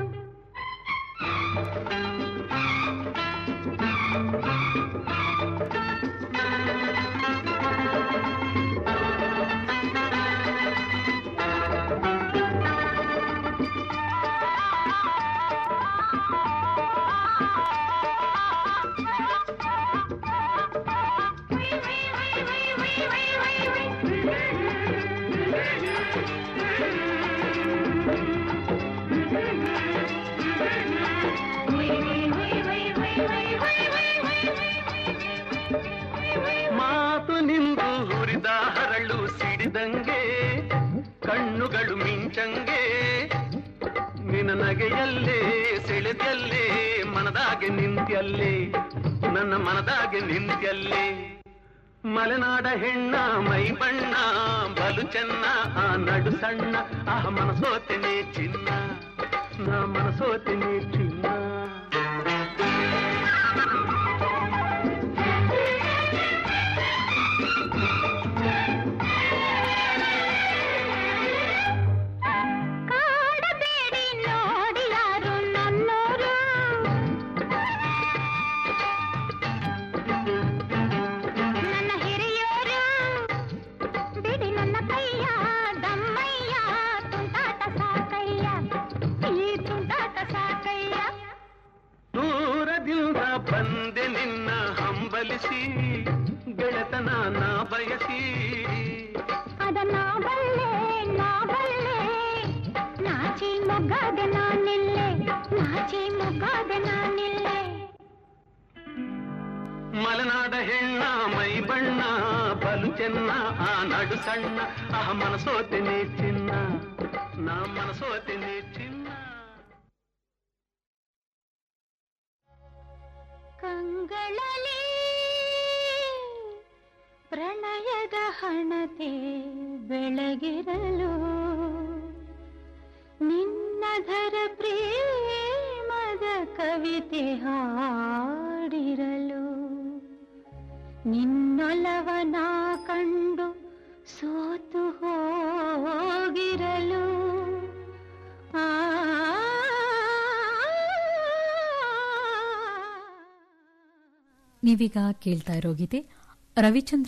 ಮಾತು ನಿಂದು ಹುರಿದ ಹರಳು ಸಿಡಿದಂಗೆ ಕಣ್ಣುಗಳು ಮಿಂಚಂಗೆ ನಿನ್ನ ನಗೆಯಲ್ಲೇ ಸೆಳೆದಲ್ಲೇ ಮನದಾಗೆ ನಿಂತ್ಯಲ್ಲೇ ನನ್ನ ಮನದಾಗೆ ನಿಂತ್ಯಲ್ಲೇ ಮಲೆನಾಡ ಹೆಣ್ಣ ಮೈ ಬಣ್ಣ ಬಲು ಚೆನ್ನ ಆ ನಡು ಸಣ್ಣ ಆ ಮನಸೋತೆನೆ ಚಿನ್ನ ನಾ ಮನಸೋತೆನೆ ಚಿನ್ನ ಕಾಡಬೇಡಿ ನೋಡಿ ಯಾರು ನನ್ನೋರು ನನ್ನ ಹಿರಿಯೋರು ಬಿಡಿ ನನ್ನ ಕೈಯ ದಮ್ಮಯ್ಯ ತುಂಟಾಟ ಸಾಕಯ್ಯ ಈ ತುಂಟಾಟ ಬಂದೆ ನಿನ್ನ ಹಂಬಲಿಸಿ ಗೆಳೆತನ ನಾ ಬಯಸಿ ಅದ ನಾ ಬಲ್ಲೆ ನಾ ಬಲ್ಲೆ ನಾಚಿ ಮೊಗ್ಗಾದೆ ನಾನಿಲ್ಲೆ ನಾಚಿ ಮೊಗ್ಗಾದೆ ನಾನಿಲ್ಲೆ ಮಲೆನಾಡ ಹೆಣ್ಣ ಮೈ ಬಣ್ಣ ಬಲು ಚೆನ್ನ ಆ ನಡು ಸಣ್ಣ ಆಹ ಮನಸೋತೆನೆ ಚಿನ್ನ ನಾ ಮನಸೋತೆನೆ ಚಿನ್ನ ಕಂಗಳಲ್ಲಿ ಪ್ರಣಯದ ಹಣತೆ ಬೆಳಗಿರಲು ನಿನ್ನಧರ ಪ್ರೇಮದ ಕವಿತೆ ಹಾಡಿರಲು ನಿನ್ನೊಲವನ ಕಂಡು ಸೋತು ಹೋಗಿರಲು ಆ ನೀವೀಗ ಕೇಳ್ತಾ ಇರೋ ಗೀತೆ ರವಿಚಂದ್ರ